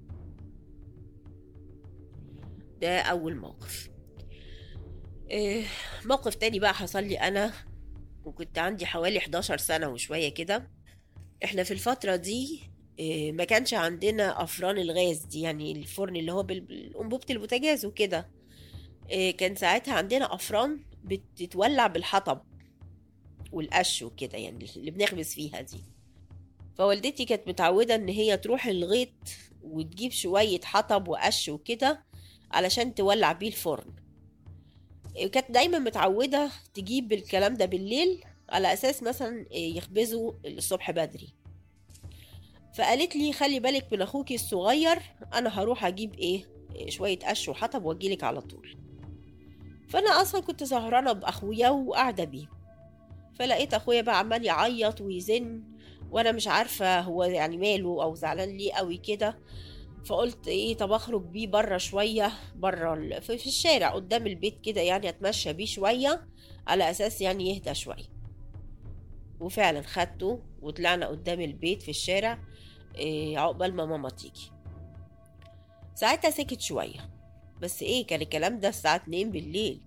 ده أول موقف إيه، موقف تاني بقى حصل لي أنا وكنت عندي حوالي 11 سنة وشوية كده احنا في الفترة دي إيه، ما كانش عندنا أفران الغاز دي يعني الفرن اللي هو بال- بالأنبوبة البوتاجاز وكده إيه، كان ساعتها عندنا أفران بتتولع بالحطب والقش وكده يعني اللي بنخبز فيها دي فوالدتي كانت متعودة إن هي تروح الغيط وتجيب شوية حطب وقش وكده علشان تولع بيه الفرن إيه، كانت دايما متعودة تجيب الكلام ده بالليل على أساس مثلا إيه، يخبزوا الصبح بدري فقالت لي خلي بالك من أخوكي الصغير أنا هروح أجيب إيه إيه، شوية قش وحطب وأجيلك على طول فانا اصلا كنت سهرانه باخويا وقاعده بيه فلقيت اخويا بقى عمال يعيط ويزن وانا مش عارفه هو يعني ماله او زعلان ليه قوي كده فقلت ايه طب اخرج بيه بره شويه بره ال- في في الشارع قدام البيت كده يعني اتمشى بيه شويه على اساس يعني يهدى شويه وفعلا خدته وطلعنا قدام البيت في الشارع إيه عقبال ما ماما تيجي ساعتها سكت شويه بس ايه كان الكلام ده الساعة 2 بالليل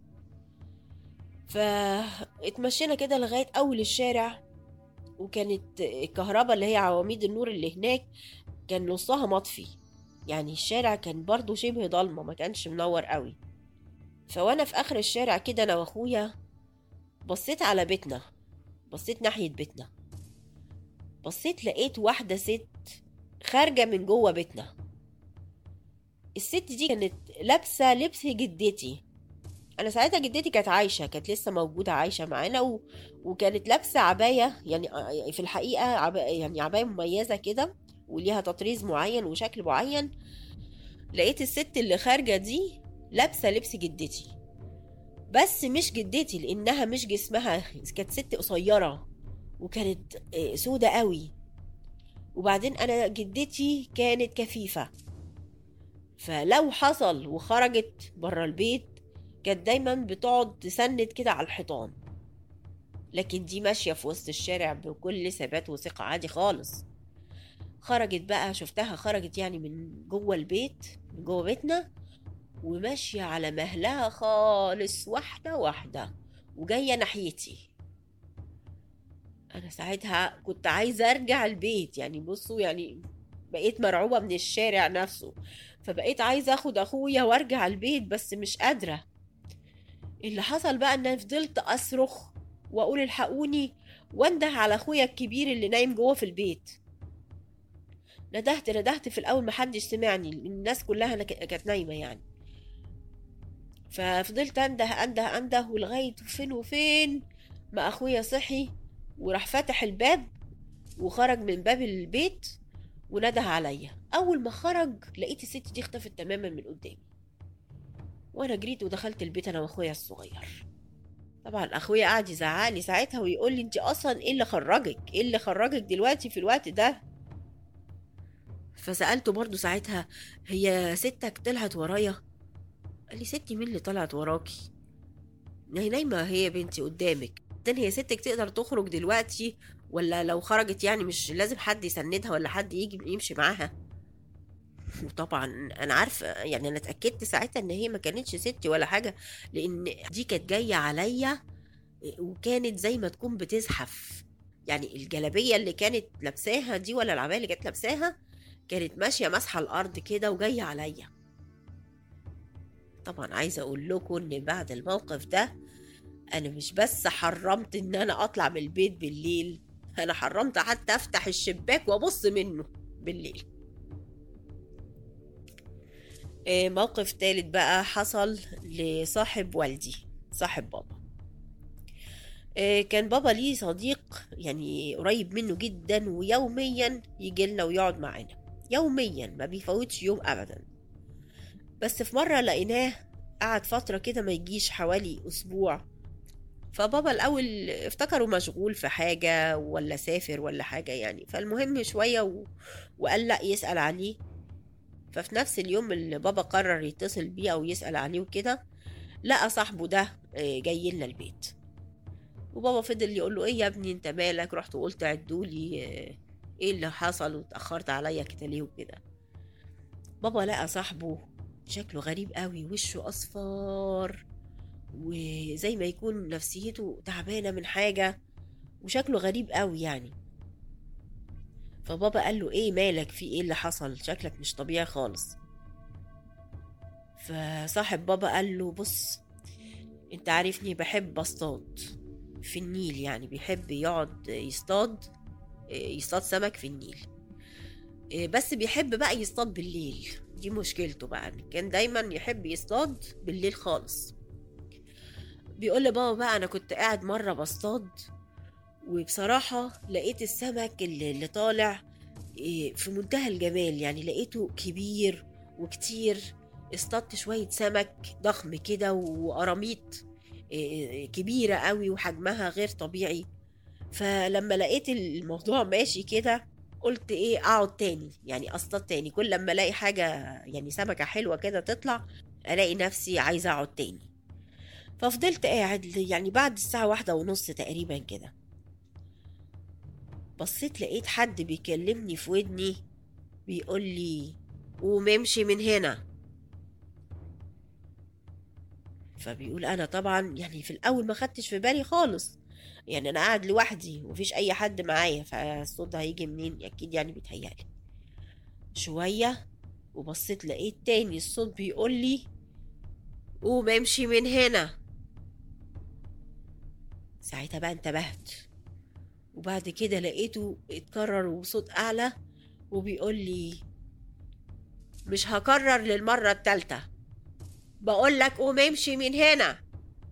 فاتمشينا كده لغاية أول الشارع وكانت الكهرباء اللي هي عواميد النور اللي هناك كان نصها مطفي يعني الشارع كان برضو شبه ضلمة ما كانش منور قوي فوانا في اخر الشارع كده انا واخويا بصيت على بيتنا بصيت ناحية بيتنا بصيت لقيت واحدة ست خارجة من جوه بيتنا الست دي كانت لابسة لبس جدتي انا ساعتها جدتي كانت عايشة كانت لسه موجودة عايشة معانا و... وكانت لابسة عباية يعني في الحقيقة عب... يعني عباية مميزة كده وليها تطريز معين وشكل معين لقيت الست اللي خارجة دي لابسة لبس جدتي بس مش جدتي لانها مش جسمها كانت ست قصيرة وكانت آه، سودة قوي وبعدين انا جدتي كانت كفيفة فلو حصل وخرجت بره البيت كانت دايما بتقعد تسند كده على الحيطان لكن دي ماشية في وسط الشارع بكل ثبات وثقة عادي خالص خرجت بقى شفتها خرجت يعني من جوه البيت من جوه بيتنا وماشية على مهلها خالص واحدة واحدة وجاية ناحيتي أنا ساعتها كنت عايزة أرجع البيت يعني بصوا يعني بقيت مرعوبة من الشارع نفسه فبقيت عايزة أخد أخويا وأرجع البيت بس مش قادرة اللي حصل بقى إن أنا فضلت أصرخ وأقول الحقوني وانده على أخويا الكبير اللي نايم جوه في البيت ندهت ندهت في الأول محدش سمعني الناس كلها أنا ك- كانت نايمة يعني ففضلت انده انده انده ولغايه فين وفين ما اخويا صحي وراح فتح الباب وخرج من باب البيت ونده عليا اول ما خرج لقيت الست دي اختفت تماما من قدامي وانا جريت ودخلت البيت انا واخويا الصغير طبعا اخويا قعد يزعقلي ساعتها ويقول لي انت اصلا ايه اللي خرجك ايه اللي خرجك دلوقتي في الوقت ده فسالته برضو ساعتها هي ستك طلعت ورايا قال لي ستي مين اللي طلعت وراكي ما هي نايمة هي بنتي قدامك بعدين هي ستك تقدر تخرج دلوقتي ولا لو خرجت يعني مش لازم حد يسندها ولا حد يجي يمشي معاها وطبعا انا عارفه يعني انا اتاكدت ساعتها ان هي ما كانتش ستي ولا حاجه لان دي كانت جايه عليا وكانت زي ما تكون بتزحف يعني الجلابيه اللي كانت لابساها دي ولا العبايه اللي كانت لابساها كانت ماشيه ماسحه الارض كده وجايه عليا طبعا عايزه اقول لكم ان بعد الموقف ده انا مش بس حرمت ان انا اطلع من البيت بالليل انا حرمت حتى افتح الشباك وابص منه بالليل آه، موقف تالت بقى حصل لصاحب والدي صاحب بابا آه، كان بابا ليه صديق يعني قريب منه جدا ويوميا يجي لنا ويقعد معانا يوميا ما بيفوتش يوم ابدا بس في مرة لقيناه قعد فترة كده ما يجيش حوالي أسبوع فبابا الأول افتكره مشغول في حاجة ولا سافر ولا حاجة يعني فالمهم شوية و... وقال لأ يسأل عليه ففي نفس اليوم اللي بابا قرر يتصل بيه أو يسأل عليه وكده لقى صاحبه ده آه، جاي لنا البيت وبابا فضل يقول له ايه يا ابني انت مالك رحت وقلت عدولي آه، ايه اللي حصل واتأخرت عليا كده ليه وكده بابا لقى صاحبه شكله غريب قوي وشه اصفر وزي ما يكون نفسيته تعبانة من حاجة وشكله غريب قوي يعني فبابا قال له ايه مالك في ايه اللي حصل شكلك مش طبيعي خالص فصاحب بابا قال له بص انت عارفني بحب اصطاد في النيل يعني بيحب يقعد يصطاد يصطاد سمك في النيل بس بيحب بقى يصطاد بالليل دي مشكلته بقى كان دايما يحب يصطاد بالليل خالص بيقول لي بابا بقى انا كنت قاعد مره بصطاد وبصراحه لقيت السمك اللي, اللي طالع إيه، في منتهى الجمال يعني لقيته كبير وكتير اصطادت شويه سمك ضخم كده وقراميط إيه، كبيره قوي وحجمها غير طبيعي فلما لقيت الموضوع ماشي كده قلت ايه اقعد تاني يعني اصطاد تاني كل لما الاقي حاجه يعني سمكه حلوه كده تطلع الاقي نفسي عايزه اقعد تاني ففضلت قاعد يعني بعد الساعه واحدة ونص تقريبا كده بصيت لقيت حد بيكلمني في ودني بيقول لي قوم امشي من هنا فبيقول انا طبعا يعني في الاول ما خدتش في بالي خالص يعني انا قاعد لوحدي ومفيش اي حد معايا فالصوت ده هيجي منين اكيد يعني بيتهيألي شوية وبصيت لقيت تاني الصوت بيقول لي قوم امشي من هنا ساعتها بقى انتبهت وبعد كده لقيته اتكرر وبصوت اعلى وبيقول لي مش هكرر للمرة التالتة بقول لك قوم امشي من هنا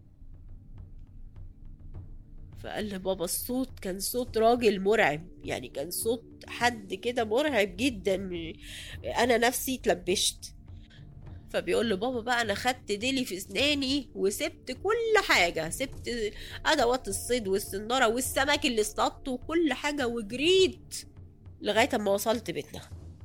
فقال لي بابا الصوت كان صوت راجل مرعب يعني كان صوت حد كده مرعب جدا انا نفسي اتلبشت فبيقول له بابا بقى انا خدت ديلي في اسناني وسبت كل حاجه سبت ادوات الصيد والسناره والسمك اللي اصطادته وكل حاجه وجريت لغايه اما وصلت بيتنا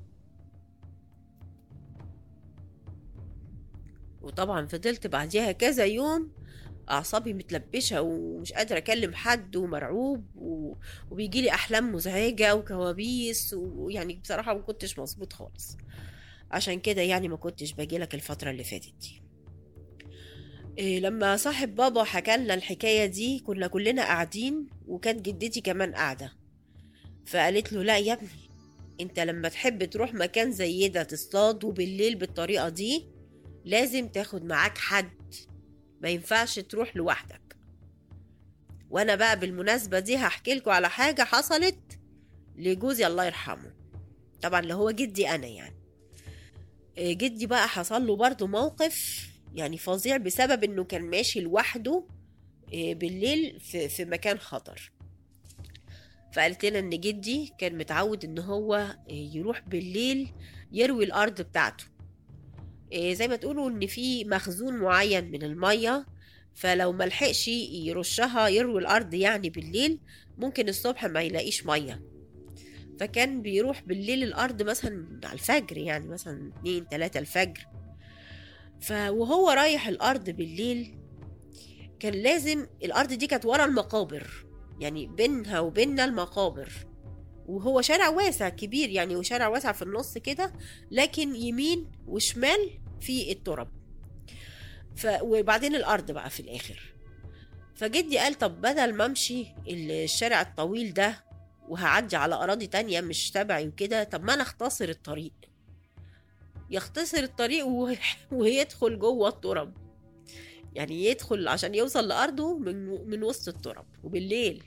وطبعا فضلت بعديها كذا يوم اعصابي متلبشه ومش قادره اكلم حد ومرعوب و... وبيجيلي احلام مزعجه وكوابيس ويعني بصراحه ما كنتش مظبوط خالص عشان كده يعني ما كنتش باجيلك الفتره اللي فاتت دي إيه لما صاحب بابا حكى لنا الحكايه دي كنا كلنا قاعدين وكانت جدتي كمان قاعده فقالت له لا يا ابني انت لما تحب تروح مكان زي ده تصطاد وبالليل بالطريقه دي لازم تاخد معاك حد ما ينفعش تروح لوحدك وانا بقى بالمناسبة دي هحكي لكم على حاجة حصلت لجوزي الله يرحمه طبعا اللي هو جدي انا يعني إيه جدي بقى حصل له برضه موقف يعني فظيع بسبب انه كان ماشي لوحده إيه بالليل في, في مكان خطر فقالت لنا ان جدي كان متعود ان هو إيه يروح بالليل يروي الارض بتاعته إيه زي ما تقولوا ان في مخزون معين من الميه فلو ملحقش يرشها يروي الارض يعني بالليل ممكن الصبح ما يلاقيش ميه فكان بيروح بالليل الارض مثلا على الفجر يعني مثلا اتنين تلاتة الفجر ف وهو رايح الارض بالليل كان لازم الارض دي كانت ورا المقابر يعني بينها وبيننا المقابر وهو شارع واسع كبير يعني وشارع واسع في النص كده لكن يمين وشمال في التراب ف... وبعدين الارض بقى في الاخر فجدي قال طب بدل ما امشي الشارع الطويل ده وهعدي على اراضي تانية مش تبعي وكده طب ما انا اختصر الطريق يختصر الطريق و... ويدخل جوه التراب يعني يدخل عشان يوصل لارضه من من وسط التراب وبالليل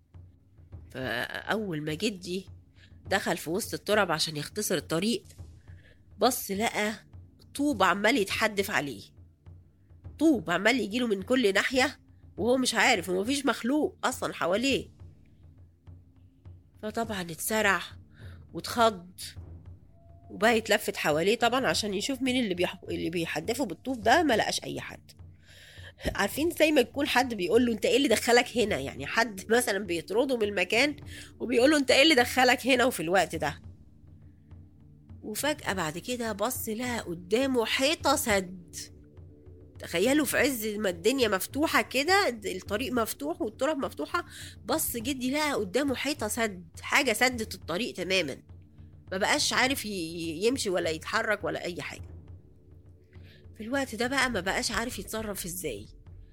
فاول ما جدي دخل في وسط التراب عشان يختصر الطريق بص لقى طوب عمال يتحدف عليه طوب عمال يجيله من كل ناحية وهو مش عارف ومفيش مخلوق أصلا حواليه فطبعا اتسرع واتخض وبقى يتلفت حواليه طبعا عشان يشوف مين اللي بيح... اللي بيحدفه بالطوب ده ما لقاش اي حد عارفين زي ما يكون حد بيقول له انت ايه اللي دخلك هنا يعني حد مثلا بيطرده من المكان وبيقول له انت ايه اللي دخلك هنا وفي الوقت ده وفجأة بعد كده بص لقى قدامه حيطة سد تخيلوا في عز ما الدنيا مفتوحة كده الطريق مفتوح والتراب مفتوحة بص جدي لقى قدامه حيطة سد حاجة سدت الطريق تماما ما بقاش عارف يمشي ولا يتحرك ولا أي حاجة في الوقت ده بقى ما بقاش عارف يتصرف ازاي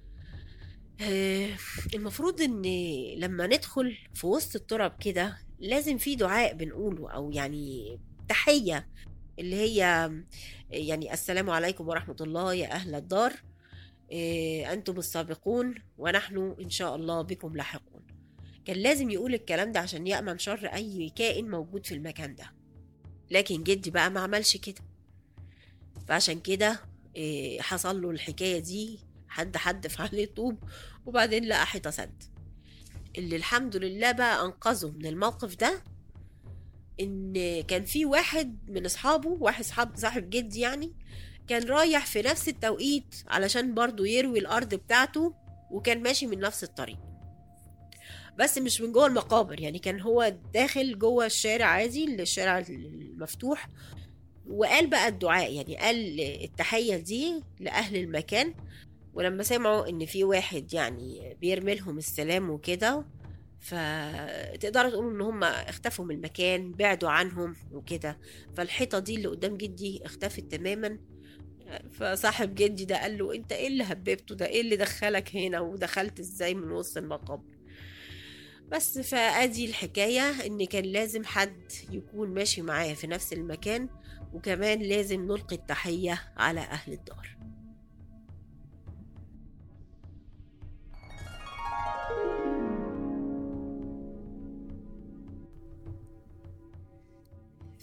آه المفروض ان لما ندخل في وسط التراب كده لازم في دعاء بنقوله او يعني تحية اللي هي يعني السلام عليكم ورحمة الله يا أهل الدار إيه أنتم السابقون ونحن إن شاء الله بكم لاحقون كان لازم يقول الكلام ده عشان يأمن شر أي كائن موجود في المكان ده لكن جدي بقى ما عملش كده فعشان كده إيه حصل له الحكاية دي حد حدف عليه طوب وبعدين لقى حيطة سد اللي الحمد لله بقى أنقذه من الموقف ده ان كان في واحد من اصحابه واحد صحاب صاحب جدي يعني كان رايح في نفس التوقيت علشان برضه يروي الارض بتاعته وكان ماشي من نفس الطريق بس مش من جوه المقابر يعني كان هو داخل جوه الشارع عادي الشارع المفتوح وقال بقى الدعاء يعني قال التحية دي لأهل المكان ولما سمعوا ان في واحد يعني بيرمي لهم السلام وكده فتقدروا تقولوا ان هم اختفوا من المكان بعدوا عنهم وكده فالحيطه دي اللي قدام جدي اختفت تماما فصاحب جدي ده قال له انت ايه اللي هببته ده ايه اللي دخلك هنا ودخلت ازاي من وسط المقابر بس فادي الحكايه ان كان لازم حد يكون ماشي معايا في نفس المكان وكمان لازم نلقي التحيه على اهل الدار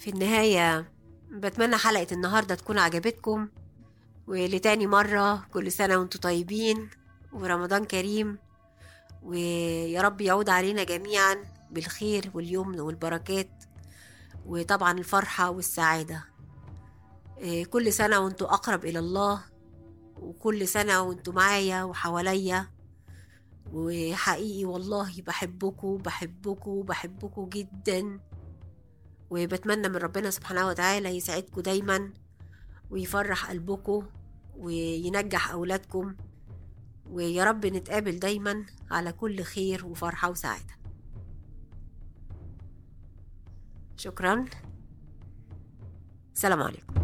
في النهاية بتمنى حلقة النهاردة تكون عجبتكم ولتاني مرة كل سنة وانتم طيبين ورمضان كريم ويا رب يعود علينا جميعا بالخير واليمن والبركات وطبعا الفرحة والسعادة إيه، كل سنة وانتم أقرب إلى الله وكل سنة وانتم معايا وحواليا وحقيقي والله بحبكم بحبكم بحبكم جدا وبتمنى من ربنا سبحانه وتعالى يسعدكم دايما ويفرح قلبكم وينجح أولادكم ويا رب نتقابل دايما على كل خير وفرحة وسعادة شكرا سلام عليكم